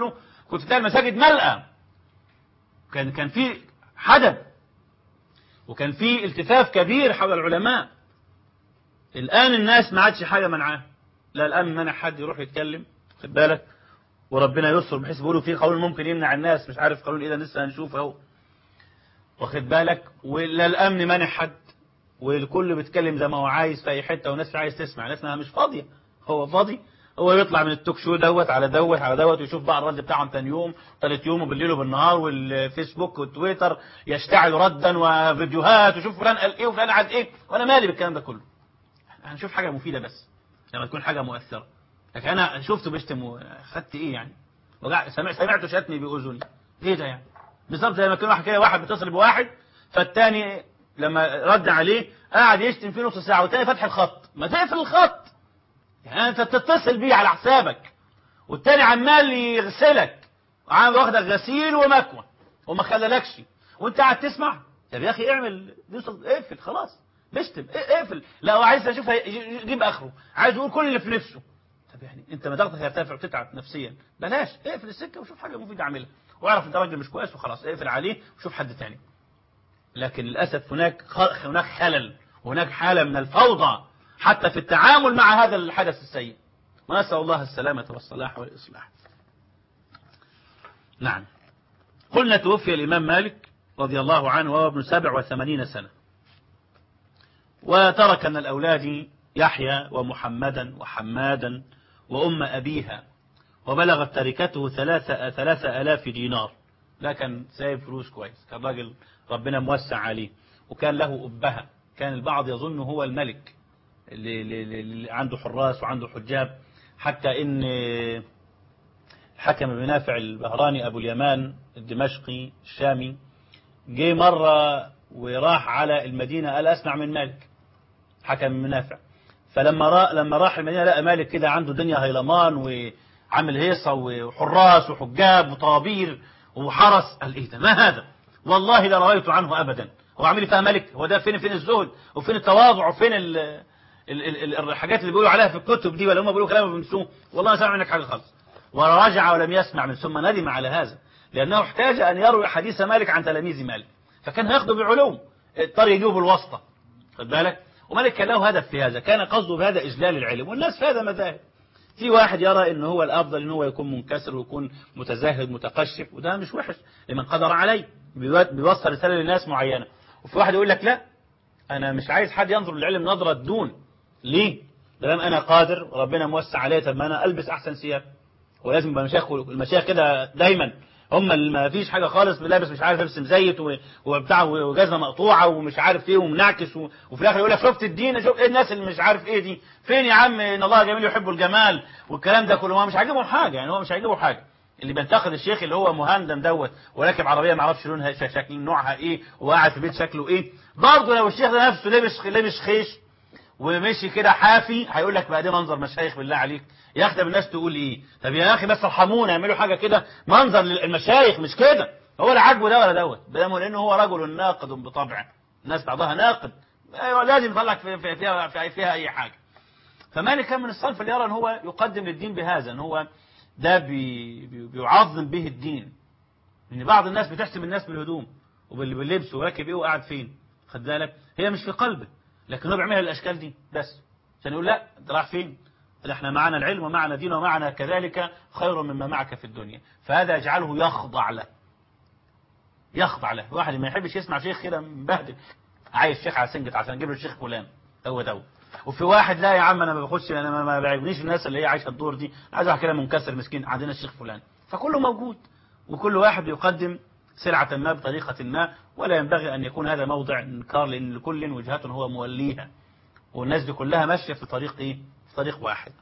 Speaker 1: كنت تلاقي المساجد ملأة كان كان في حدث وكان في التفاف كبير حول العلماء الآن الناس ما عادش حاجة منعاه لا الآن منع حد يروح يتكلم خد بالك وربنا يستر بحيث بيقولوا في قانون ممكن يمنع الناس مش عارف قانون ايه ده لسه هنشوف اهو واخد بالك ولا الامن مانع حد والكل بيتكلم زي ما هو عايز في اي حته والناس مش عايز تسمع الناس مش فاضيه هو فاضي هو يطلع من التوك شو دوت على دوت على دوت ويشوف بقى الرد بتاعهم تاني يوم ثالث يوم وبالليل وبالنهار والفيسبوك والتويتر يشتعل ردا وفيديوهات وشوف فلان قال ايه وفلان قال ايه وانا مالي بالكلام ده كله هنشوف حاجه مفيده بس لما تكون حاجه مؤثره لكن انا شفته بيشتم خدت ايه يعني وقع سمع سمعته شتمي باذني ايه ده يعني بالظبط زي ما كان واحد كده واحد بيتصل بواحد فالتاني لما رد عليه قاعد يشتم فيه نص ساعه والتاني فتح الخط ما تقفل الخط يعني انت تتصل بيه على حسابك والتاني عمال يغسلك وعامل واخدك غسيل ومكوى وما خلالكش وانت قاعد تسمع طب يا اخي اعمل دوسل اقفل خلاص بيشتم اقفل لا هو عايز اشوف يجيب اخره عايز يقول كل اللي في نفسه طب يعني انت ما ضغطك هيرتفع وتتعب نفسيا بلاش اقفل السكه وشوف حاجه مفيده اعملها واعرف انت راجل مش كويس وخلاص اقفل عليه وشوف حد تاني لكن للاسف هناك هناك خلل وهناك حاله من الفوضى حتى في التعامل مع هذا الحدث السيء ونسال الله السلامه والصلاح والاصلاح نعم قلنا توفي الامام مالك رضي الله عنه وهو ابن سبع وثمانين سنه وترك من الاولاد يحيى ومحمدا وحمادا وأم أبيها وبلغت تركته ثلاثة, ثلاثة ألاف دينار لا كان سايب فلوس كويس كان راجل ربنا موسع عليه وكان له أبها كان البعض يظن هو الملك اللي, اللي, اللي عنده حراس وعنده حجاب حتى إن حكم بن نافع البهراني أبو اليمان الدمشقي الشامي جه مرة وراح على المدينة قال أسمع من مالك حكم بن نافع فلما را لما راح المدينة لقى مالك كده عنده دنيا هيلمان وعامل هيصة وحراس وحجاب وطوابير وحرس قال ايه ده ما هذا والله لا رأيت عنه أبدا هو عامل فيها ملك هو ده فين فين الزهد وفين التواضع وفين ال ال ال الحاجات اللي بيقولوا عليها في الكتب دي ولا هم بيقولوا كلام بيمسوه والله ما سمع منك حاجة خالص ورجع ولم يسمع من ثم ندم على هذا لأنه احتاج أن يروي حديث مالك عن تلاميذ مالك فكان هياخده بعلوم اضطر يجيبه بالواسطة خد بالك ومالك كان له هدف في هذا كان قصده بهذا إجلال العلم والناس في هذا مذاهب في واحد يرى ان هو الافضل ان هو يكون منكسر ويكون متزاهد متقشف وده مش وحش لمن قدر عليه بيوصل رساله لناس معينه وفي واحد يقول لك لا انا مش عايز حد ينظر للعلم نظره دون ليه لان انا قادر وربنا موسع عليا طب ما انا البس احسن ثياب ولازم يبقى المشايخ المشايخ كده دايما هم اللي ما فيش حاجه خالص لابس مش عارف لبس مزيت وبتاع وجزمه مقطوعه ومش عارف ايه ومنعكس وفي الاخر يقول لك شفت الدين شوف ايه الناس اللي مش عارف ايه دي فين يا عم ان الله جميل يحب الجمال والكلام ده كله هو مش عاجبهم حاجه يعني هو مش عاجبه حاجه اللي بينتقد الشيخ اللي هو مهندم دوت وراكب عربيه ما اعرفش لونها شكل نوعها ايه وقاعد في بيت شكله ايه برضه لو الشيخ ده نفسه لبس لبس خيش ومشي كده حافي هيقول لك بقى ده منظر مشايخ بالله عليك يا اخي الناس تقول ايه طب يا اخي بس ارحمونا اعملوا حاجه كده منظر للمشايخ مش كده هو لا عاجبه ده ولا دوت ده لانه هو رجل ناقد بطبعه الناس بعضها ناقد أيوة لازم يطلع في في فيها في فيها اي حاجه فمالك كان من الصنف اللي يرى ان هو يقدم للدين بهذا ان هو ده بي بيعظم به الدين ان بعض الناس بتحسب الناس بالهدوم وباللبس وراكب ايه وقاعد فين خد بالك هي مش في قلبه لكن هو بيعملها الاشكال دي بس عشان يقول لا انت رايح فين احنا معنا العلم ومعنا دين ومعنا كذلك خير مما معك في الدنيا فهذا يجعله يخضع له يخضع له واحد ما يحبش يسمع شيخ كده مبهدل عايز شيخ على سنجة عشان نجيب له الشيخ فلان هو ده وفي واحد لا يا عم انا ما باخدش انا ما بيعجبنيش الناس اللي هي عايشه الدور دي عايز واحد كده منكسر مسكين عندنا الشيخ فلان فكله موجود وكل واحد يقدم سلعة ما بطريقة ما ولا ينبغي أن يكون هذا موضع انكار لأن لكل وجهة هو موليها والناس دي كلها ماشية في طريق إيه؟ في طريق واحد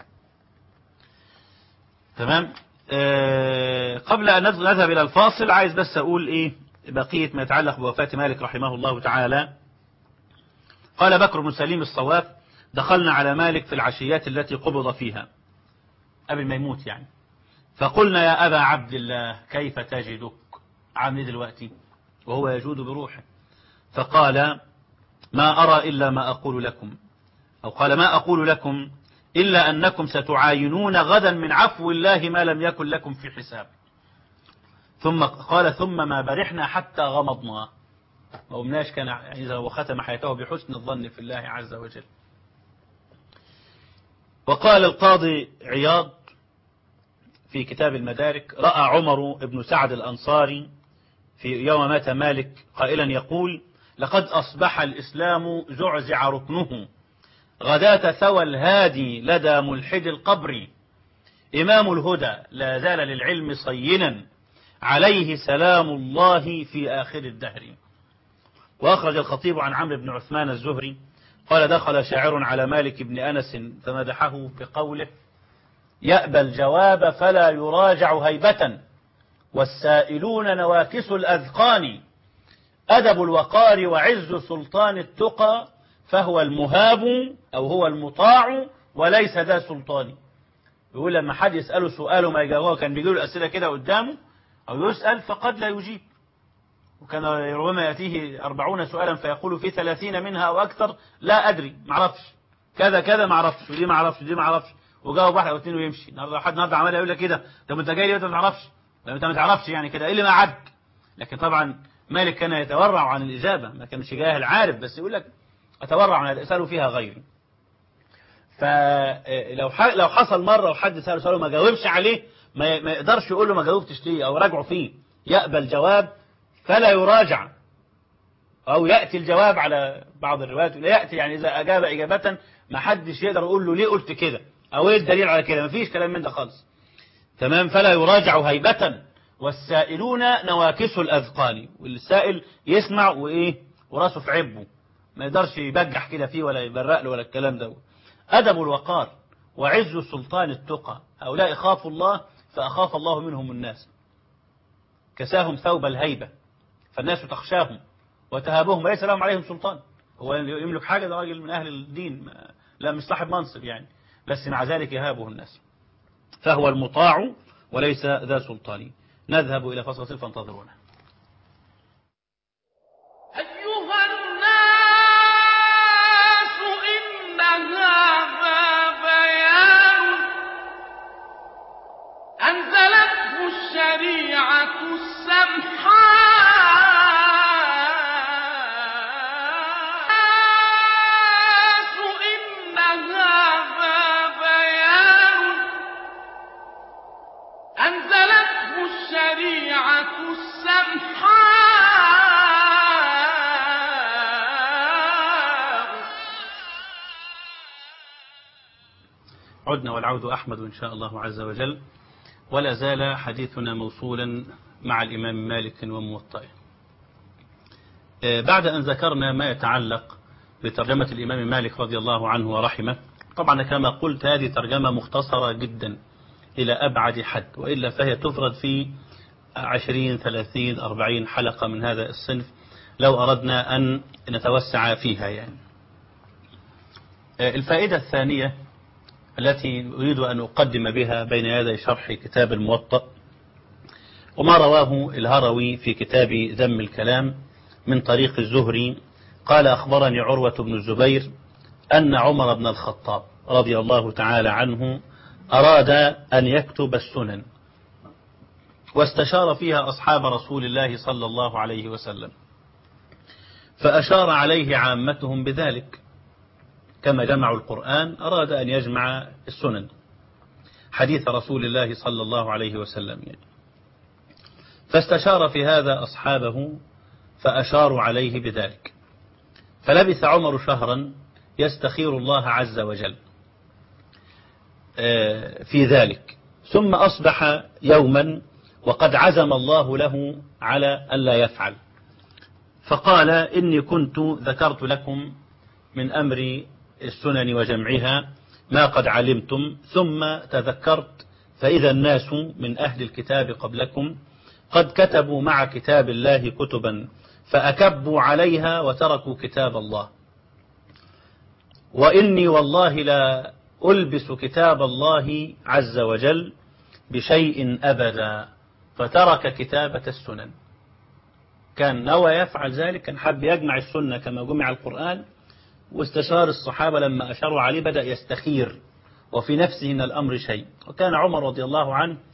Speaker 1: تمام آه قبل أن نذهب إلى الفاصل عايز بس أقول إيه بقية ما يتعلق بوفاة مالك رحمه الله تعالى قال بكر بن سليم الصواف دخلنا على مالك في العشيات التي قبض فيها قبل ما يموت يعني فقلنا يا أبا عبد الله كيف تجدك عامل دلوقتي وهو يجود بروحه فقال ما أرى إلا ما أقول لكم أو قال ما أقول لكم إلا أنكم ستعاينون غدا من عفو الله ما لم يكن لكم في حساب ثم قال ثم ما برحنا حتى غمضنا ما قمناش كان إذا وختم حياته بحسن الظن في الله عز وجل وقال القاضي عياض في كتاب المدارك رأى عمر بن سعد الأنصاري في يوم مات مالك قائلا يقول لقد أصبح الإسلام زعزع ركنه غداة ثوى الهادي لدى ملحد القبر إمام الهدى لا زال للعلم صينا عليه سلام الله في آخر الدهر وأخرج الخطيب عن عمرو بن عثمان الزهري قال دخل شاعر على مالك بن أنس فمدحه بقوله يأبى الجواب فلا يراجع هيبة والسائلون نواكس الأذقان أدب الوقار وعز سلطان التقى فهو المهاب أو هو المطاع وليس ذا سلطان يقول لما حد يسأله سؤاله ما يجاوبه كان بيجيله الأسئلة كده قدامه أو يسأل فقد لا يجيب وكان ربما يأتيه أربعون سؤالا فيقول في ثلاثين منها أو أكثر لا أدري معرفش كذا كذا معرفش ودي معرفش ودي معرفش وجاوب واحد أو اثنين ويمشي النهارده حد النهارده عمال يقول لك كده طب انت جاي ليه انت ما تعرفش طب انت ما تعرفش يعني كده ايه اللي ما عد لكن طبعا مالك كان يتورع عن الإجابة ما كانش جاهل عارف بس يقول لك أتورع عن الإسأل فيها غيري فلو لو حصل مرة وحد سأله سؤال ما جاوبش عليه ما ما يقدرش يقول له ما جاوبتش ليه أو راجعه فيه يقبل الجواب فلا يراجع أو يأتي الجواب على بعض الروايات لا يأتي يعني إذا أجاب إجابة ما حدش يقدر يقول له ليه قلت كده أو إيه الدليل على كده ما فيش كلام من ده خالص تمام فلا يراجع هيبة والسائلون نواكس الأذقان والسائل يسمع وإيه وراسه في عبه ما يقدرش يبجح كده فيه ولا يبرق له ولا الكلام ده أدب الوقار وعز سلطان التقى هؤلاء خافوا الله فأخاف الله منهم الناس كساهم ثوب الهيبة فالناس تخشاهم وتهابهم وليس لهم عليهم سلطان هو يملك حاجة ده راجل من أهل الدين لا مش صاحب منصب يعني بس مع ذلك يهابه الناس فهو المطاع وليس ذا سلطان نذهب إلى فصل فانتظرونا
Speaker 2: أيها الناس إن هذا بيان أنزلته الشريعة السمحاء إن هذا بيان أنزلته الشريعة السمحاء
Speaker 1: عدنا والعود أحمد إن شاء الله عز وجل ولا زال حديثنا موصولا مع الإمام مالك وموطئه بعد أن ذكرنا ما يتعلق بترجمة الإمام مالك رضي الله عنه ورحمه طبعا كما قلت هذه ترجمة مختصرة جدا إلى أبعد حد وإلا فهي تفرد في عشرين ثلاثين أربعين حلقة من هذا الصنف لو أردنا أن نتوسع فيها يعني الفائدة الثانية التي أريد أن أقدم بها بين يدي شرح كتاب الموطأ وما رواه الهروي في كتاب ذم الكلام من طريق الزهري قال أخبرني عروة بن الزبير أن عمر بن الخطاب رضي الله تعالى عنه أراد أن يكتب السنن واستشار فيها أصحاب رسول الله صلى الله عليه وسلم فأشار عليه عامتهم بذلك كما جمعوا القرآن أراد أن يجمع السنن حديث رسول الله صلى الله عليه وسلم يعني فاستشار في هذا أصحابه فأشاروا عليه بذلك فلبث عمر شهرا يستخير الله عز وجل في ذلك ثم أصبح يوما وقد عزم الله له على ألا يفعل فقال إني كنت ذكرت لكم من أمر السنن وجمعها ما قد علمتم ثم تذكرت فإذا الناس من أهل الكتاب قبلكم قد كتبوا مع كتاب الله كتبا فأكبوا عليها وتركوا كتاب الله وإني والله لا ألبس كتاب الله عز وجل بشيء أبدا فترك كتابة السنن كان نوى يفعل ذلك كان حب يجمع السنة كما جمع القرآن واستشار الصحابة لما أشاروا عليه بدأ يستخير وفي نفسه من الأمر شيء وكان عمر رضي الله عنه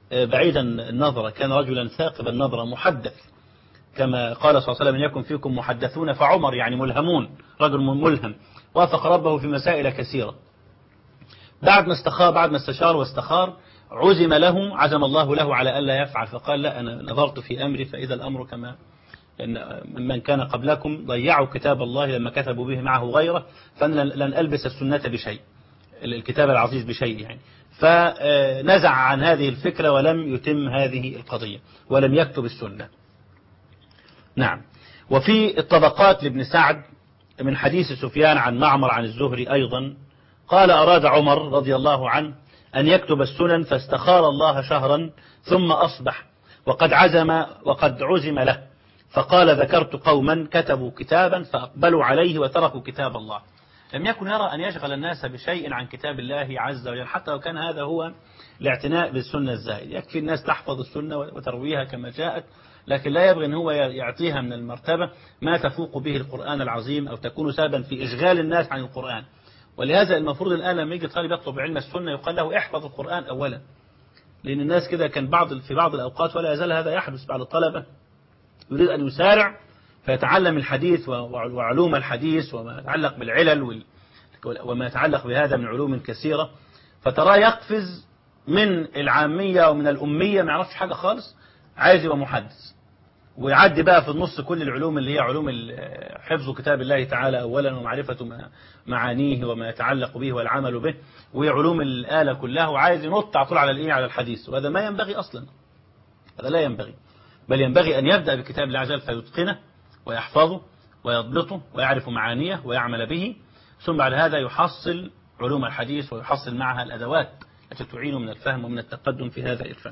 Speaker 1: آه، بعيدا النظرة كان رجلا ثاقب النظرة محدث كما قال صلى الله عليه وسلم يكن فيكم محدثون فعمر يعني ملهمون رجل ملهم وافق ربه في مسائل كثيرة بعد ما استخار بعد ما استشار واستخار عزم له عزم الله له على ألا يفعل فقال لا أنا نظرت في أمري فإذا الأمر كما إن من كان قبلكم ضيعوا كتاب الله لما كتبوا به معه غيره فأنا لن ألبس السنة بشيء الكتاب العزيز بشيء يعني فنزع عن هذه الفكرة ولم يتم هذه القضية ولم يكتب السنة نعم وفي الطبقات لابن سعد من حديث سفيان عن معمر عن الزهري أيضا قال أراد عمر رضي الله عنه أن يكتب السنن فاستخار الله شهرا ثم أصبح وقد عزم وقد عزم له فقال ذكرت قوما كتبوا كتابا فأقبلوا عليه وتركوا كتاب الله لم يكن يرى أن يشغل الناس بشيء عن كتاب الله عز وجل حتى لو كان هذا هو الاعتناء بالسنة الزائد يكفي الناس تحفظ السنة وترويها كما جاءت لكن لا يبغي أن هو يعطيها من المرتبة ما تفوق به القرآن العظيم أو تكون سببا في إشغال الناس عن القرآن ولهذا المفروض الآن لما يجي طالب يطلب علم السنة يقال له احفظ القرآن أولا لأن الناس كده كان بعض في بعض الأوقات ولا يزال هذا يحدث بعض الطلبة يريد أن يسارع فيتعلم الحديث وعلوم الحديث وما يتعلق بالعلل وال- وما يتعلق بهذا من علوم كثيرة فتراه يقفز من العامية ومن الأمية ما يعرفش حاجة خالص عايز يبقى محدث ويعدي بقى في النص كل العلوم اللي هي علوم ال- حفظ كتاب الله تعالى أولا ومعرفة ما- معانيه وما يتعلق به والعمل به وعلوم الآلة كلها وعايز ينط على طول على الإيه على الحديث وهذا ما ينبغي أصلا هذا لا ينبغي بل ينبغي أن يبدأ بكتاب الله عز وجل فيتقنه ويحفظه ويضبطه ويعرف معانيه ويعمل به ثم بعد هذا يحصل علوم الحديث ويحصل معها الأدوات التي تعين من الفهم ومن التقدم في هذا الفن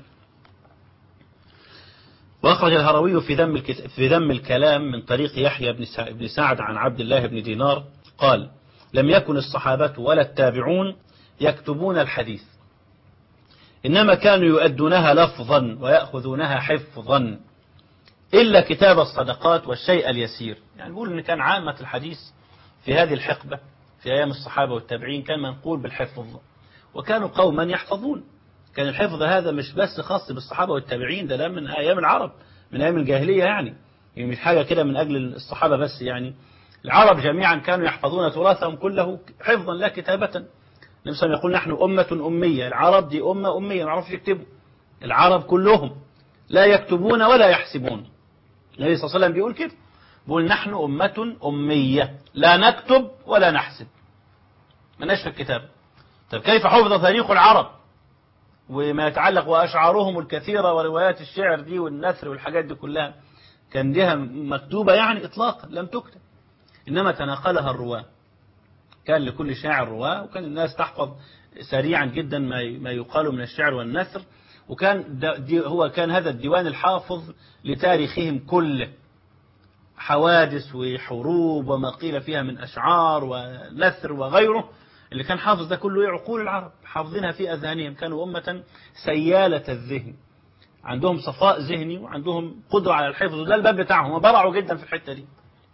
Speaker 1: وأخرج الهروي في ذم الكت- في ذم الكلام من طريق يحيى بن سع- بن سعد عن عبد الله بن دينار قال لم يكن الصحابة ولا التابعون يكتبون الحديث إنما كانوا يؤدونها لفظا ويأخذونها حفظا إلا كتاب الصدقات والشيء اليسير يعني بيقول إن كان عامة الحديث في هذه الحقبة في أيام الصحابة والتابعين كان منقول بالحفظ وكانوا قوما يحفظون كان الحفظ هذا مش بس خاص بالصحابة والتابعين ده, ده من أيام العرب من أيام الجاهلية يعني يعني مش حاجة كده من أجل الصحابة بس يعني العرب جميعا كانوا يحفظون تراثهم كله حفظا لا كتابة النبي صلى الله عليه وسلم يقول نحن أمة أمية العرب دي أمة أمية ما يعرفش يكتبوا العرب كلهم لا يكتبون ولا يحسبون النبي صلى الله عليه وسلم بيقول كده بيقول نحن أمة أمية لا نكتب ولا نحسب ما في الكتاب طب كيف حفظ تاريخ العرب وما يتعلق وأشعارهم الكثيرة وروايات الشعر دي والنثر والحاجات دي كلها كان ديها مكتوبة يعني إطلاقا لم تكتب إنما تناقلها الرواة كان لكل شاعر رواة وكان الناس تحفظ سريعا جدا ما ما يقال من الشعر والنثر وكان ده- دي هو كان هذا الديوان الحافظ لتاريخهم كله حوادث وحروب وما قيل فيها من أشعار ونثر وغيره اللي كان حافظ ده كله إيه؟ عقول العرب حافظينها في أذهانهم كانوا أمة سيالة الذهن عندهم صفاء ذهني وعندهم قدرة على الحفظ وده الباب بتاعهم وبرعوا جدا في الحتة دي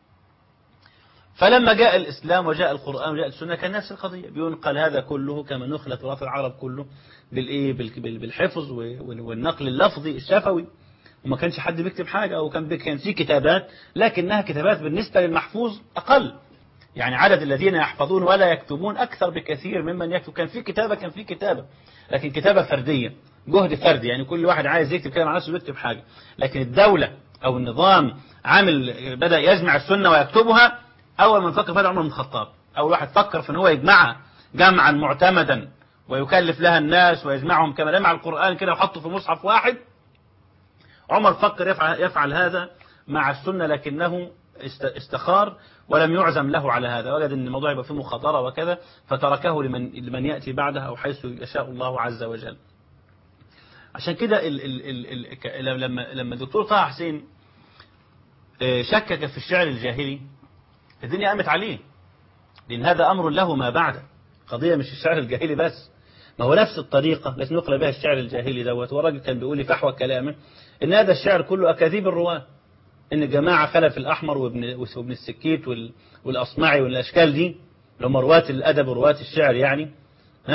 Speaker 1: فلما جاء الإسلام وجاء القرآن وجاء السنة كان نفس القضية بينقل هذا كله كما نقل تراث العرب كله بالإيه بال- بال- بالحفظ وال- والنقل اللفظي الشفوي وما كانش حد بيكتب حاجة أو كان كان في كتابات لكنها كتابات بالنسبة للمحفوظ أقل يعني عدد الذين يحفظون ولا يكتبون أكثر بكثير ممن يكتب كان في كتابة كان في كتابة لكن كتابة فردية جهد فردي يعني كل واحد عايز يكتب كده مع نفسه يكتب حاجة لكن الدولة أو النظام عامل بدأ يجمع السنة ويكتبها أول من فكر فيها عمر بن الخطاب أول واحد فكر في أن هو يجمعها جمعا معتمدا ويكلف لها الناس ويجمعهم كما جمع القرآن كده وحطه في مصحف واحد عمر فكر يفعل, يفعل هذا مع السنة لكنه است- استخار ولم يعزم له على هذا وجد أن الموضوع يبقى فيه مخاطرة وكذا فتركه لمن, لمن يأتي بعده أو حيث يشاء الله عز وجل عشان كده ال ال ال ال ك- لما لما الدكتور طه حسين آه، شكك في الشعر الجاهلي الدنيا قامت عليه لأن هذا أمر له ما بعده قضية مش الشعر الجاهلي بس ما هو نفس الطريقة التي نقل بها الشعر الجاهلي دوت والراجل كان بيقول لي فحوى كلامه إن هذا الشعر كله أكاذيب الرواة إن جماعة خلف الأحمر وابن, وابن السكيت وال- والأصمعي والأشكال دي اللي هم رواة الأدب ورواة الشعر يعني ها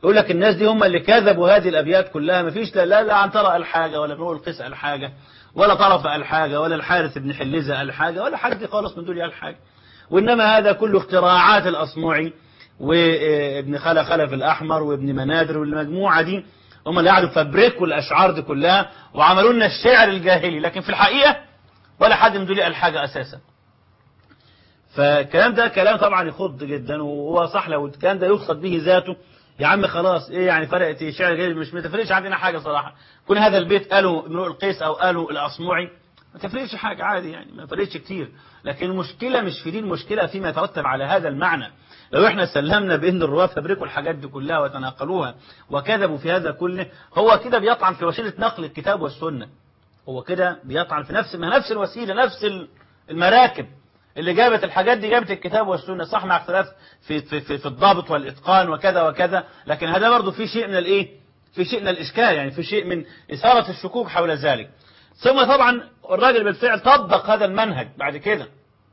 Speaker 1: يقول لك الناس دي هم اللي كذبوا هذه الأبيات كلها ما فيش لا, لا, لا عنترة قال حاجة ولا ابن القيس قال حاجة ولا طرف قال حاجة ولا الحارث بن حلزة قال حاجة ولا حد خالص من دول قال حاجة وإنما هذا كله اختراعات الأصمعي وابن خلف خلف الأحمر وابن منادر والمجموعة دي هم اللي قعدوا فبركوا الأشعار دي كلها وعملوا لنا الشعر الجاهلي لكن في الحقيقة ولا حد من دول قال حاجة أساسا فالكلام ده كلام طبعا يخض جدا وهو صح لو الكلام ده يقصد به ذاته يا عم خلاص ايه يعني فرقت إيه شعر جاهلي مش ما تفرقش عندنا حاجة صراحة كون هذا البيت قالوا امرؤ القيس أو قالوا الأصمعي ما تفرقش حاجة عادي يعني ما فرقش كتير لكن المشكلة مش في دي المشكلة فيما يترتب على هذا المعنى لو احنا سلمنا بان الرواة فبركوا الحاجات دي كلها وتناقلوها وكذبوا في هذا كله هو كده بيطعن في وسيلة نقل الكتاب والسنة هو كده بيطعن في نفس ما نفس الوسيلة نفس المراكب اللي جابت الحاجات دي جابت الكتاب والسنة صح مع اختلاف في, في, في, في الضابط والإتقان وكذا وكذا لكن هذا برضه في شيء من الايه في شيء من الإشكال يعني في شيء من إثارة الشكوك حول ذلك ثم طبعا الراجل بالفعل طبق هذا المنهج بعد كده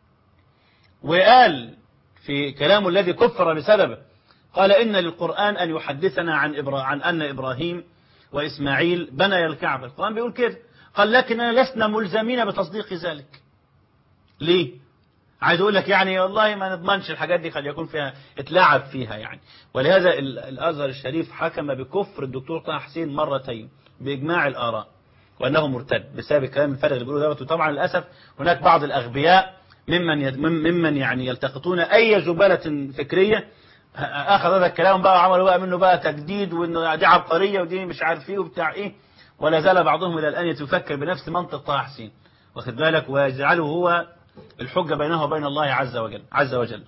Speaker 1: وقال في كلامه الذي كفر بسببه قال إن للقرآن أن يحدثنا عن, إبرا عن أن إبراهيم وإسماعيل بني الكعبة القرآن بيقول كده قال لكننا لسنا ملزمين بتصديق ذلك ليه عايز اقول لك يعني والله ما نضمنش الحاجات دي قد يكون فيها اتلعب فيها يعني ولهذا الازهر الشريف حكم بكفر الدكتور طه حسين مرتين باجماع الاراء وانه مرتد بسبب الكلام الفارغ اللي بيقولوه دوت وطبعا للاسف هناك بعض الاغبياء ممن ممن يعني يلتقطون اي زباله فكريه اخذ هذا الكلام بقى وعملوا بقى منه بقى تجديد وانه دي عبقريه ودي مش عارف ايه وبتاع ايه ولا زال بعضهم الى الان يتفكر بنفس منطق طه حسين واخد بالك ويجعله هو الحجة بينه وبين الله عز وجل عز وجل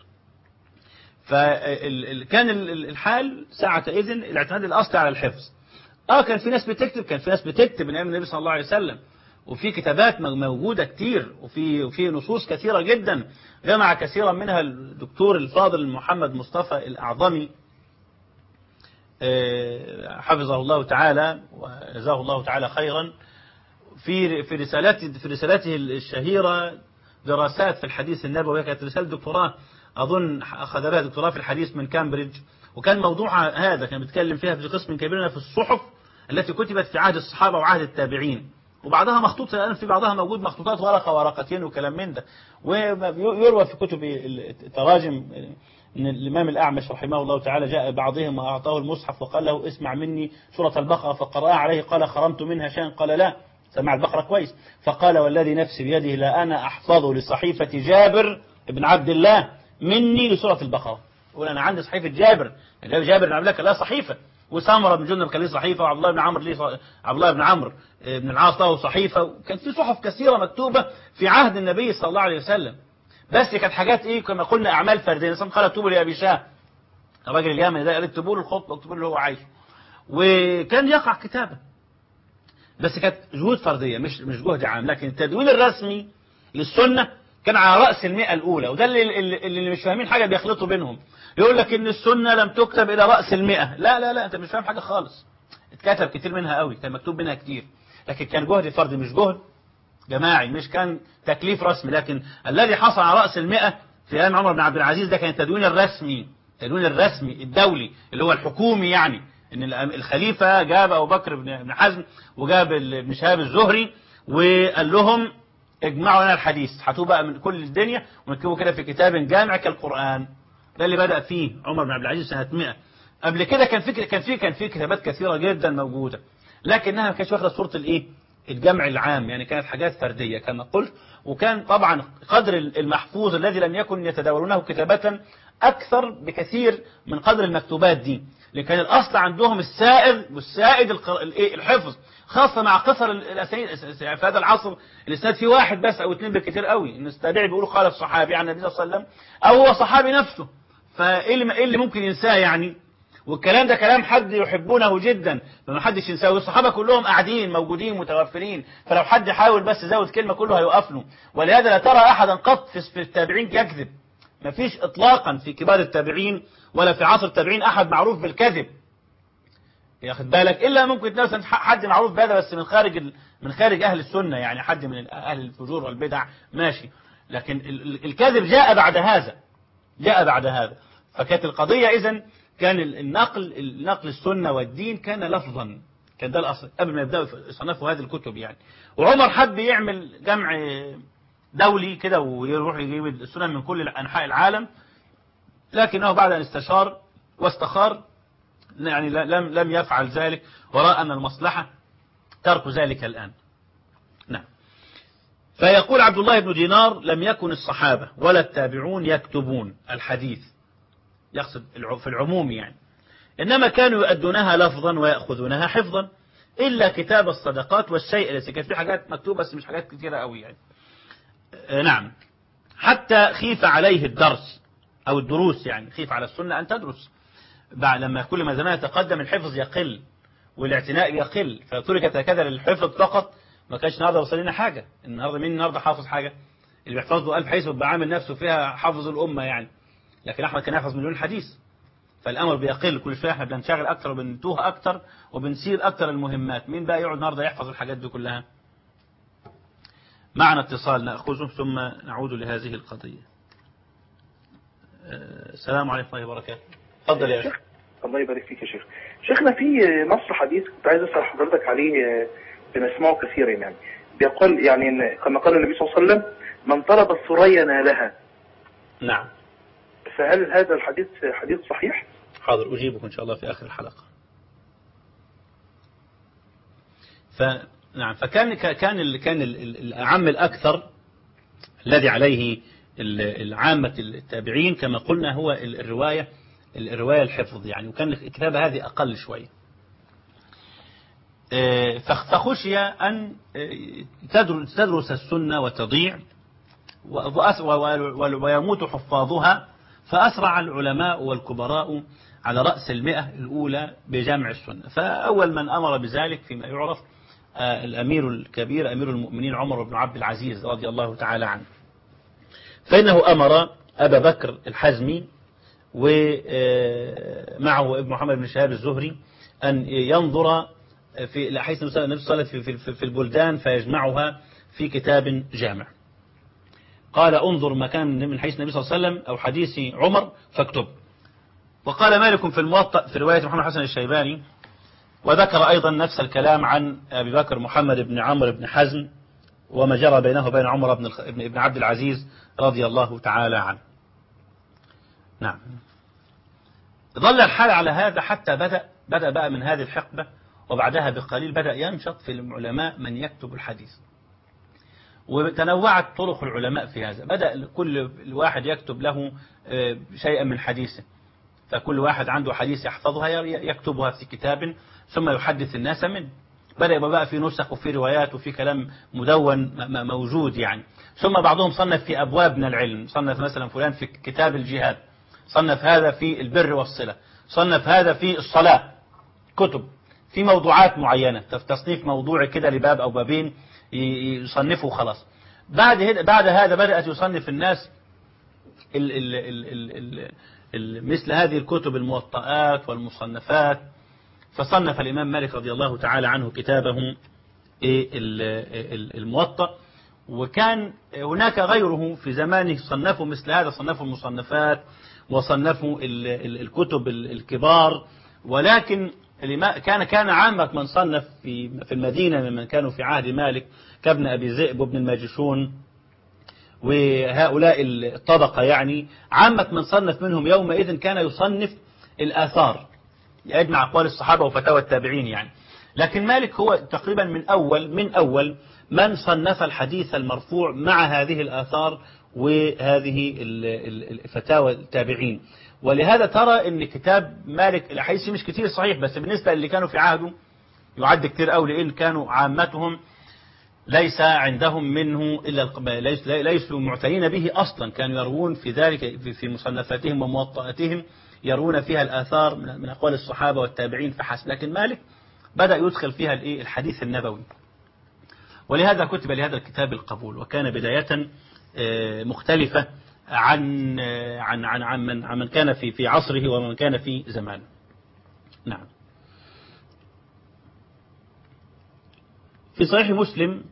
Speaker 1: فكان الحال ساعة إذن الاعتماد الأصلي على الحفظ اه كان في ناس بتكتب كان في ناس بتكتب من ايام النبي صلى الله عليه وسلم وفي كتابات موجودة كتير وفي وفي نصوص كثيرة جدا جمع كثيرا منها الدكتور الفاضل محمد مصطفى الأعظمي حفظه الله تعالى وجزاه الله تعالى خيرا في في رسالته في رسالته الشهيرة دراسات في الحديث النبوي كانت رسالة دكتوراه أظن أخذ لها دكتوراه في الحديث من كامبريدج وكان موضوع هذا كان بيتكلم فيها في قسم كبير في الصحف التي كتبت في عهد الصحابة وعهد التابعين وبعضها مخطوط الآن في بعضها موجود مخطوطات ورقة ورقتين وكلام من ده ويروى في كتب التراجم ان الإمام الأعمش رحمه الله تعالى جاء بعضهم وأعطاه المصحف وقال له اسمع مني سورة البقرة فقرأها عليه قال خرمت منها شيئا قال لا سمع البقرة كويس فقال والذي نفسي بيده لا أنا أحفظ لصحيفة جابر بن عبد الله مني لسورة البقرة يقول أنا عندي صحيفة جابر جابر بن عبد الله كان له صحيفة وسامرة بن جندب كان له صحيفة وعبد الله بن عمرو ليه عبد الله بن عمرو بن العاص له صحيفة وكان في صحف كثيرة مكتوبة في عهد النبي صلى الله عليه وسلم بس كانت حاجات ايه كما قلنا اعمال فرديه مثلا قال اكتبوا لابي شاه الراجل اليمني ده قال اكتبوا له الخطبه اكتبوا له اللي هو عايزه وكان يقع كتابه بس كانت جهود فرديه مش مش جهد عام لكن التدوين الرسمي للسنه كان على راس المئه الاولى وده اللي, اللي, اللي مش فاهمين حاجه بيخلطوا بينهم يقول لك ان السنه لم تكتب الى راس المئه لا لا لا انت مش فاهم حاجه خالص اتكتب كتير منها قوي كان مكتوب منها كتير لكن كان جهد فردي مش جهد جماعي مش كان تكليف رسمي لكن الذي حصل على رأس المئة في أيام عمر بن عبد العزيز ده كان التدوين الرسمي التدوين الرسمي الدولي اللي هو الحكومي يعني ان الخليفة جاب أبو بكر بن حزم وجاب ابن شهاب الزهري وقال لهم اجمعوا لنا الحديث هاتوه بقى من كل الدنيا ونكتبه كده في كتاب جامع كالقرآن ده اللي بدأ فيه عمر بن عبد العزيز سنة 100 قبل كده كان في كان في كان في كتابات كثيرة جدا موجودة لكنها ما كانتش واخده صورة الايه الجمع العام يعني كانت حاجات فردية كما قلت وكان طبعا قدر المحفوظ الذي لم يكن يتداولونه كتابة أكثر بكثير من قدر المكتوبات دي لكن الأصل عندهم السائد والسائد الحفظ خاصة مع قصر الأسانيد في هذا العصر الإسناد فيه واحد بس أو اثنين بالكثير قوي إن التابعي بيقولوا قال الصحابي عن النبي صلى الله عليه وسلم أو هو صحابي نفسه فإيه اللي, إيه اللي ممكن ينساه يعني والكلام ده كلام حد يحبونه جدا فما حدش ينساه والصحابة كلهم قاعدين موجودين متوفرين فلو حد حاول بس يزود كلمة كله هيوقف له ولهذا لا ترى أحدا قط في التابعين يكذب ما فيش إطلاقا في كبار التابعين ولا في عصر التابعين أحد معروف بالكذب ياخد بالك إلا ممكن مثلا حد معروف بهذا بس من خارج من خارج أهل السنة يعني حد من أهل الفجور والبدع ماشي لكن الكذب جاء بعد هذا جاء بعد هذا فكانت القضية إذن كان النقل النقل السنة والدين كان لفظا كان ده الأصل قبل ما يبدأوا يصنفوا هذه الكتب يعني وعمر حب يعمل جمع دولي كده ويروح يجيب السنن من كل أنحاء العالم لكنه بعد أن استشار واستخار يعني لم لم يفعل ذلك ورأى أن المصلحة ترك ذلك الآن نعم فيقول عبد الله بن دينار لم يكن الصحابة ولا التابعون يكتبون الحديث يقصد في العموم يعني إنما كانوا يؤدونها لفظا ويأخذونها حفظا إلا كتاب الصدقات والشيء التي كانت في حاجات مكتوبة بس مش حاجات كثيرة قوي يعني نعم حتى خيف عليه الدرس أو الدروس يعني خيف على السنة أن تدرس بعد لما كل ما زمان يتقدم الحفظ يقل والاعتناء يقل فتركت هكذا للحفظ فقط ما كانش النهارده وصل لنا حاجة النهارده مين النهارده حافظ حاجة اللي بيحفظ له 1000 حيث بيبقى عامل نفسه فيها حافظ الأمة يعني لكن أحمد كان يحفظ مليون حديث فالأمر بيقل كل شوية احنا بننشغل أكتر وبنتوه أكتر وبنسير أكتر المهمات مين بقى يقعد النهارده يحفظ الحاجات دي كلها معنا اتصال نأخذه ثم نعود لهذه القضية السلام عليكم ورحمة الله وبركاته تفضل يا شيخ
Speaker 3: الله يبارك فيك يا شيخ شيخنا في نص حديث كنت عايز اسال حضرتك عليه بنسمعه كثيرا يعني بيقول يعني إن كما قال النبي صلى الله عليه وسلم من طلب الثريا نالها
Speaker 1: نعم
Speaker 3: فهل هذا الحديث حديث صحيح؟
Speaker 1: حاضر أجيبك إن شاء الله في آخر الحلقة ف نعم فكان كان ال كان ال الأعم الأكثر الذي عليه العامة التابعين كما قلنا هو الرواية الرواية الحفظ يعني وكان الكتابة هذه أقل شوية فخشي أن تدرس السنة وتضيع ويموت حفاظها فأسرع العلماء والكبراء على رأس المئة الأولى بجمع السنة فأول من أمر بذلك فيما يعرف الأمير الكبير أمير المؤمنين عمر بن عبد العزيز رضي الله تعالى عنه فإنه أمر أبا بكر الحزمي ومعه ابن محمد بن شهاب الزهري أن ينظر في حيث النبي صلى الله عليه وسلم في البلدان فيجمعها في كتاب جامع قال انظر مكان من حيث النبي صلى الله عليه وسلم أو حديث عمر فاكتب وقال مالك في الموطأ في رواية محمد حسن الشيباني وذكر أيضا نفس الكلام عن أبي بكر محمد بن عمرو بن حزم وما جرى بينه وبين عمر بن ابن عبد العزيز رضي الله تعالى عنه نعم ظل الحال على هذا حتى بدأ بدأ بقى من هذه الحقبة وبعدها بقليل بدأ ينشط في العلماء من يكتب الحديث وتنوعت طرق العلماء في هذا بدأ كل واحد يكتب له شيئا من حديثه فكل واحد عنده حديث يحفظها يكتبها في كتاب ثم يحدث الناس منه بدأ يبقى بقى في نسخ وفي روايات وفي كلام مدون موجود يعني ثم بعضهم صنف في أبواب من العلم صنف مثلا فلان في كتاب الجهاد صنف هذا في البر والصلة صنف هذا في الصلاة كتب في موضوعات معينة تصنيف موضوعي كده لباب أو بابين يصنفوا خلاص بعد بعد هذا بدأت يصنف الناس ال ال ال ال ال مثل هذه الكتب الموطئات والمصنفات فصنف الإمام مالك رضي الله تعالى عنه كتابه الموطأ وكان هناك غيره في زمانه صنفوا مثل هذا صنفوا المصنفات وصنفوا الكتب الكبار ولكن كان كان عامة من صنف في في المدينة ممن كانوا في عهد مالك كابن أبي ذئب وابن الماجشون وهؤلاء الطبقة يعني عامة من صنف منهم يومئذ كان يصنف الآثار يجمع أقوال الصحابة وفتاوى التابعين يعني لكن مالك هو تقريبا من أول من أول من صنف الحديث المرفوع مع هذه الآثار وهذه الفتاوى التابعين ولهذا ترى ان كتاب مالك الاحاديث مش كتير صحيح بس بالنسبة اللي كانوا في عهده يعد كتير قوي لان كانوا عامتهم ليس عندهم منه إلا ليسوا معتنين به أصلا كانوا يروون في ذلك في مصنفاتهم وموطئاتهم يرون فيها الآثار من أقوال الصحابة والتابعين فحسب لكن مالك بدأ يدخل فيها الحديث النبوي ولهذا كتب لهذا الكتاب القبول وكان بداية مختلفة عن عن عن عن من, عن من كان في في عصره ومن كان في زمانه. نعم. في صحيح مسلم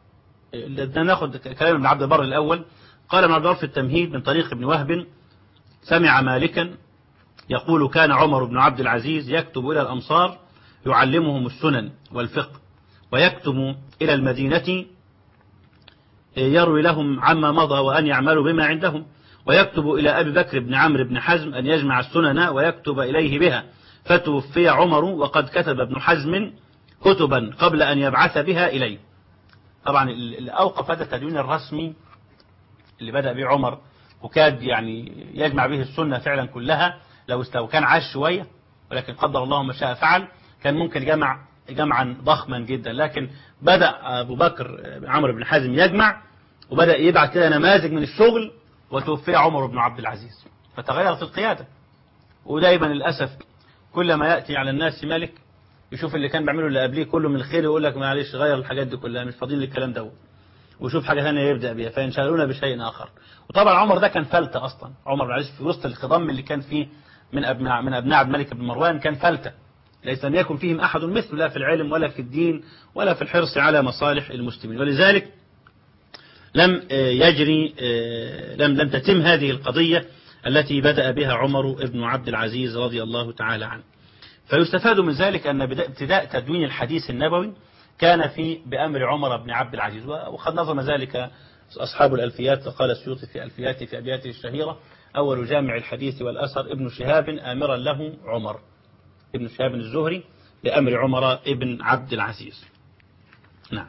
Speaker 1: ناخذ كلام ابن عبد البر الأول قال ابن عبد البر في التمهيد من طريق ابن وهب سمع مالكا يقول كان عمر بن عبد العزيز يكتب إلى الأمصار يعلمهم السنن والفقه ويكتب إلى المدينة يروي لهم عما مضى وأن يعملوا بما عندهم ويكتب إلى أبي بكر بن عمرو بن حزم أن يجمع السنن ويكتب إليه بها فتوفي عمر وقد كتب ابن حزم كتبا قبل أن يبعث بها إليه طبعا اللي أوقف هذا التدوين الرسمي اللي بدأ به عمر وكاد يعني يجمع به السنة فعلا كلها لو استو كان عاش شوية ولكن قدر الله ما شاء فعل كان ممكن جمع جمعا ضخما جدا لكن بدأ أبو بكر عمرو بن حازم يجمع وبدأ يبعث كده نماذج من الشغل وتوفي عمر بن عبد العزيز فتغيرت القيادة ودايما للأسف كل ما يأتي على الناس ملك يشوف اللي كان بيعمله اللي قبليه كله من الخير يقول لك معلش غير الحاجات دي كلها مش فاضيين للكلام ده ويشوف حاجة ثانية يبدأ بيها فينشغلون بشيء آخر وطبعا عمر ده كان فلتة أصلا عمر بن العزيز في وسط الخضم اللي كان فيه من أبناء من أبناء عبد الملك بن مروان كان فلتة ليس لم يكن فيهم أحد مثله لا في العلم ولا في الدين ولا في الحرص على مصالح المسلمين ولذلك لم يجري لم لم تتم هذه القضية التي بدأ بها عمر بن عبد العزيز رضي الله تعالى عنه فيستفاد من ذلك أن ابتداء تدوين الحديث النبوي كان في بأمر عمر بن عبد العزيز وقد نظم ذلك أصحاب الألفيات قال السيوطي في ألفياته في أبياته الشهيرة أول جامع الحديث والأثر ابن شهاب آمرا له عمر ابن شهاب الزهري بأمر عمر ابن عبد العزيز نعم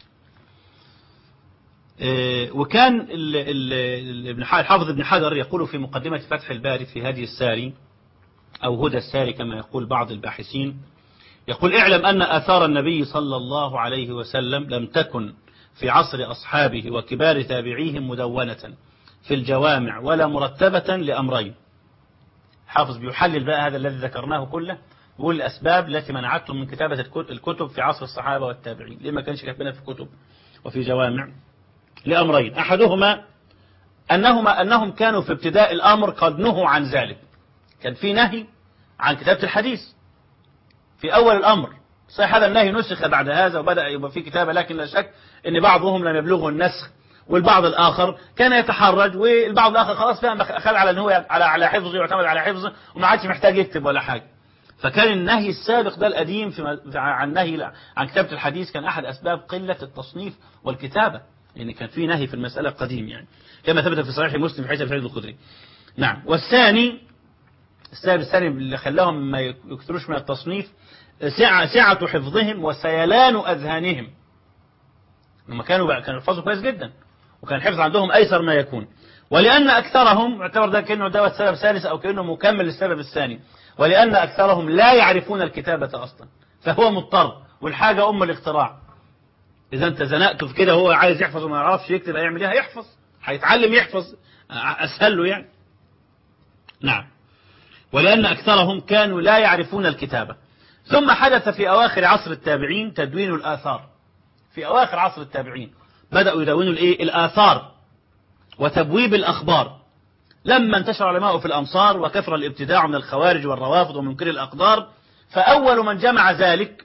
Speaker 1: وكان ابن الحافظ ابن حجر يقول في مقدمة فتح الباري في هدي الساري أو هدى الساري كما يقول بعض الباحثين يقول اعلم أن آثار النبي صلى الله عليه وسلم لم تكن في عصر أصحابه وكبار تابعيهم مدونة في الجوامع ولا مرتبة لأمرين حافظ بيحلل بقى هذا الذي ذكرناه كله يقول الأسباب التي منعتهم من كتابة الكتب في عصر الصحابة والتابعين ليه ما كانش كاتبينها في كتب وفي جوامع لأمرين أحدهما أنهما أنهم كانوا في ابتداء الأمر قد نهوا عن ذلك كان في نهي عن كتابة الحديث في أول الأمر صحيح هذا النهي نسخ بعد هذا وبدأ يبقى في كتابة لكن لا شك أن بعضهم لم يبلغه النسخ والبعض الآخر كان يتحرج والبعض الآخر خلاص فهم أخذ على أن هو على على حفظه يعتمد على حفظه وما عادش محتاج يكتب ولا حاجة فكان النهي السابق ده القديم في عن نهي عن كتابة الحديث كان أحد أسباب قلة التصنيف والكتابة لأن يعني كان في نهي في المسألة قديم يعني كما ثبت في صحيح مسلم في حديث سعيد الخدري نعم والثاني السبب الثاني اللي خلاهم ما يكثروش من التصنيف سعة, سعة حفظهم وسيلان أذهانهم لما كانوا كانوا يحفظوا كويس جدا وكان الحفظ عندهم أيسر ما يكون ولأن أكثرهم يعتبر ده كأنه دوت سبب ثالث أو كأنه مكمل للسبب الثاني ولأن أكثرهم لا يعرفون الكتابة أصلا فهو مضطر والحاجة أم الاختراع إذا أنت زنقته في كده هو عايز يحفظ وما يعرفش يكتب هيعمل إيه هيحفظ هيتعلم يحفظ أسهل له يعني نعم ولأن أكثرهم كانوا لا يعرفون الكتابة ثم حدث في أواخر عصر التابعين تدوين الآثار في أواخر عصر التابعين بدأوا يدونوا الإيه؟ الآثار وتبويب الأخبار لما انتشر العلماء في الأمصار وكثر الابتداع من الخوارج والروافض ومنكر الأقدار فأول من جمع ذلك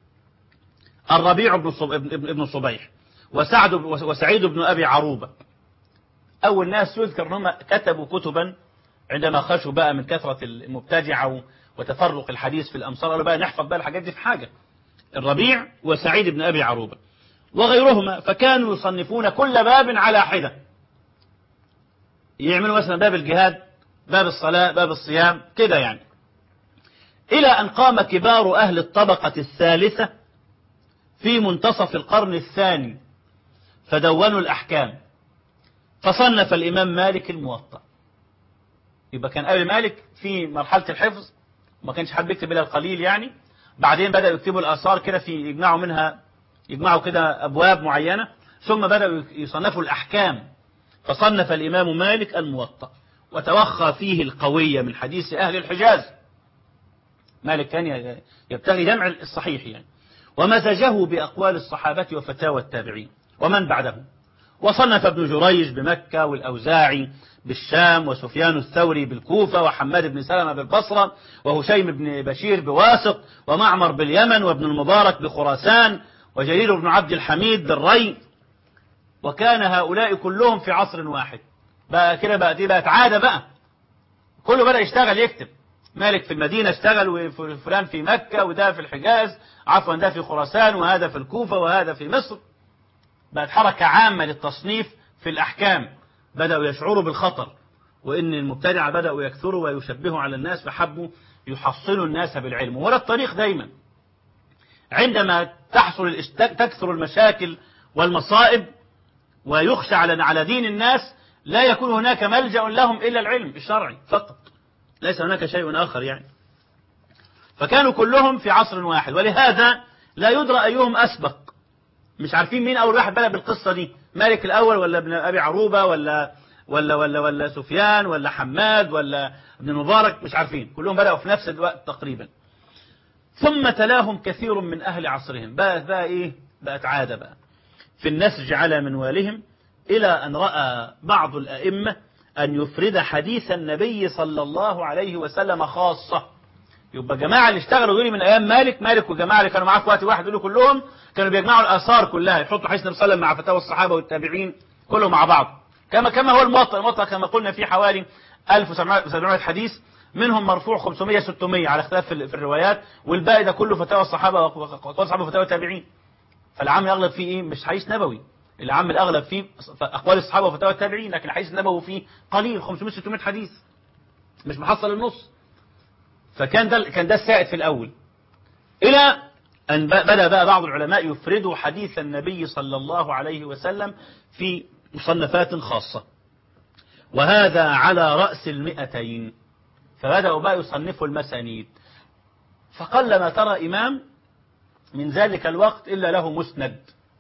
Speaker 1: الربيع بن ابن صبيح وسعد وسعيد بن أبي عروبة أول ناس يذكر أنهم كتبوا كتبا عندما خشوا بقى من كثرة المبتدعة وتفرق الحديث في الأمصار قالوا بقى نحفظ بقى الحاجات دي في حاجة الربيع وسعيد بن أبي عروبة وغيرهما فكانوا يصنفون كل باب على حدة يعملوا مثلا باب الجهاد باب الصلاة باب الصيام كده يعني إلى أن قام كبار أهل الطبقة الثالثة في منتصف القرن الثاني فدونوا الأحكام فصنف الإمام مالك الموطأ يبقى كان قبل مالك في مرحلة الحفظ ما كانش حد بيكتب إلا القليل يعني بعدين بدأوا يكتبوا الآثار كده في يجمعوا منها يجمعوا كده أبواب معينة ثم بدأوا يصنفوا الأحكام فصنف الإمام مالك الموطأ وتوخى فيه القوية من حديث أهل الحجاز مالك كان يبتغي جمع الصحيح يعني ومزجه بأقوال الصحابة وفتاوى التابعين ومن بعدهم وصنف ابن جريج بمكة والأوزاعي بالشام وسفيان الثوري بالكوفة وحماد بن سلمة بالبصرة وهشيم بن بشير بواسط ومعمر باليمن وابن المبارك بخراسان وجرير بن عبد الحميد بالري وكان هؤلاء كلهم في عصر واحد بقى كده بقى دي بقت عادة بقى كله بدأ يشتغل يكتب مالك في المدينة اشتغل وفلان في مكة وده في الحجاز عفوا ده في خراسان وهذا في الكوفة وهذا في مصر بقت حركة عامة للتصنيف في الأحكام بدأوا يشعروا بالخطر وإن المبتدعة بدأوا يكثروا ويشبهوا على الناس فحبوا يحصنوا الناس بالعلم ولا الطريق دايما عندما تحصل الاست- تكثر المشاكل والمصائب ويخشى على على دين الناس لا يكون هناك ملجأ لهم إلا العلم الشرعي فقط ليس هناك شيء آخر يعني فكانوا كلهم في عصر واحد ولهذا لا يدرى أيهم أسبق مش عارفين مين أول واحد بدأ بالقصة دي مالك الأول ولا ابن أبي عروبة ولا ولا ولا ولا سفيان ولا حماد ولا ابن المبارك مش عارفين كلهم بدأوا في نفس الوقت تقريبا ثم تلاهم كثير من أهل عصرهم بقى بقى إيه بقت عادة بقى في النسج على منوالهم إلى أن رأى بعض الأئمة أن يفرد حديث النبي صلى الله عليه وسلم خاصة يبقى جماعة اللي اشتغلوا دول من أيام مالك مالك والجماعة اللي كانوا معاه في وقت واحد دول كلهم كانوا بيجمعوا الآثار كلها يحطوا حديث النبي صلى الله عليه وسلم مع فتاوى الصحابة والتابعين كلهم مع بعض كما كما هو الموطأ الموطأ كما قلنا فيه حوالي 1700 حديث منهم مرفوع 500 600 على اختلاف في ال- في الروايات والباقي ده كله فتاوى الصحابة وفتاوى الصحابة وفتاوى التابعين فالعام الأغلب فيه إيه مش حديث نبوي العام الأغلب فيه أقوال الصحابة وفتاوى التابعين لكن الحديث النبوي فيه قليل 500 600 حديث مش محصل النص فكان ده كان ده السائد في الأول إلى أن ب- بدأ بقى بعض العلماء يفردوا حديث النبي صلى الله عليه وسلم في مصنفات خاصة وهذا على رأس المئتين فبدأوا بقى يصنفوا المسانيد فقل ما ترى إمام من ذلك الوقت إلا له مسند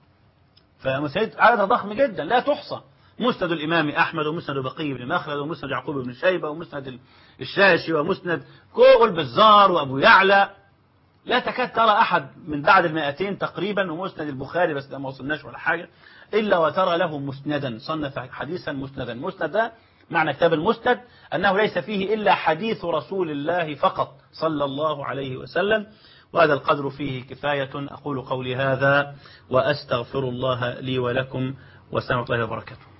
Speaker 1: فمسانيد عدد ضخم جدا لا تحصى مسند الإمام أحمد ومسند بقي بن مخلد ومسند يعقوب بن شيبة ومسند الشاشي ومسند كل البزار وأبو يعلى لا تكاد ترى أحد من بعد المائتين تقريبا ومسند البخاري بس ده ما وصلناش ولا حاجة إلا وترى له مسندا صنف حديثا مسندا مسند ده معنى كتاب المسند أنه ليس فيه إلا حديث رسول الله فقط صلى الله عليه وسلم وهذا القدر فيه كفاية أقول قولي هذا وأستغفر الله لي ولكم والسلام عليكم ورحمة الله وبركاته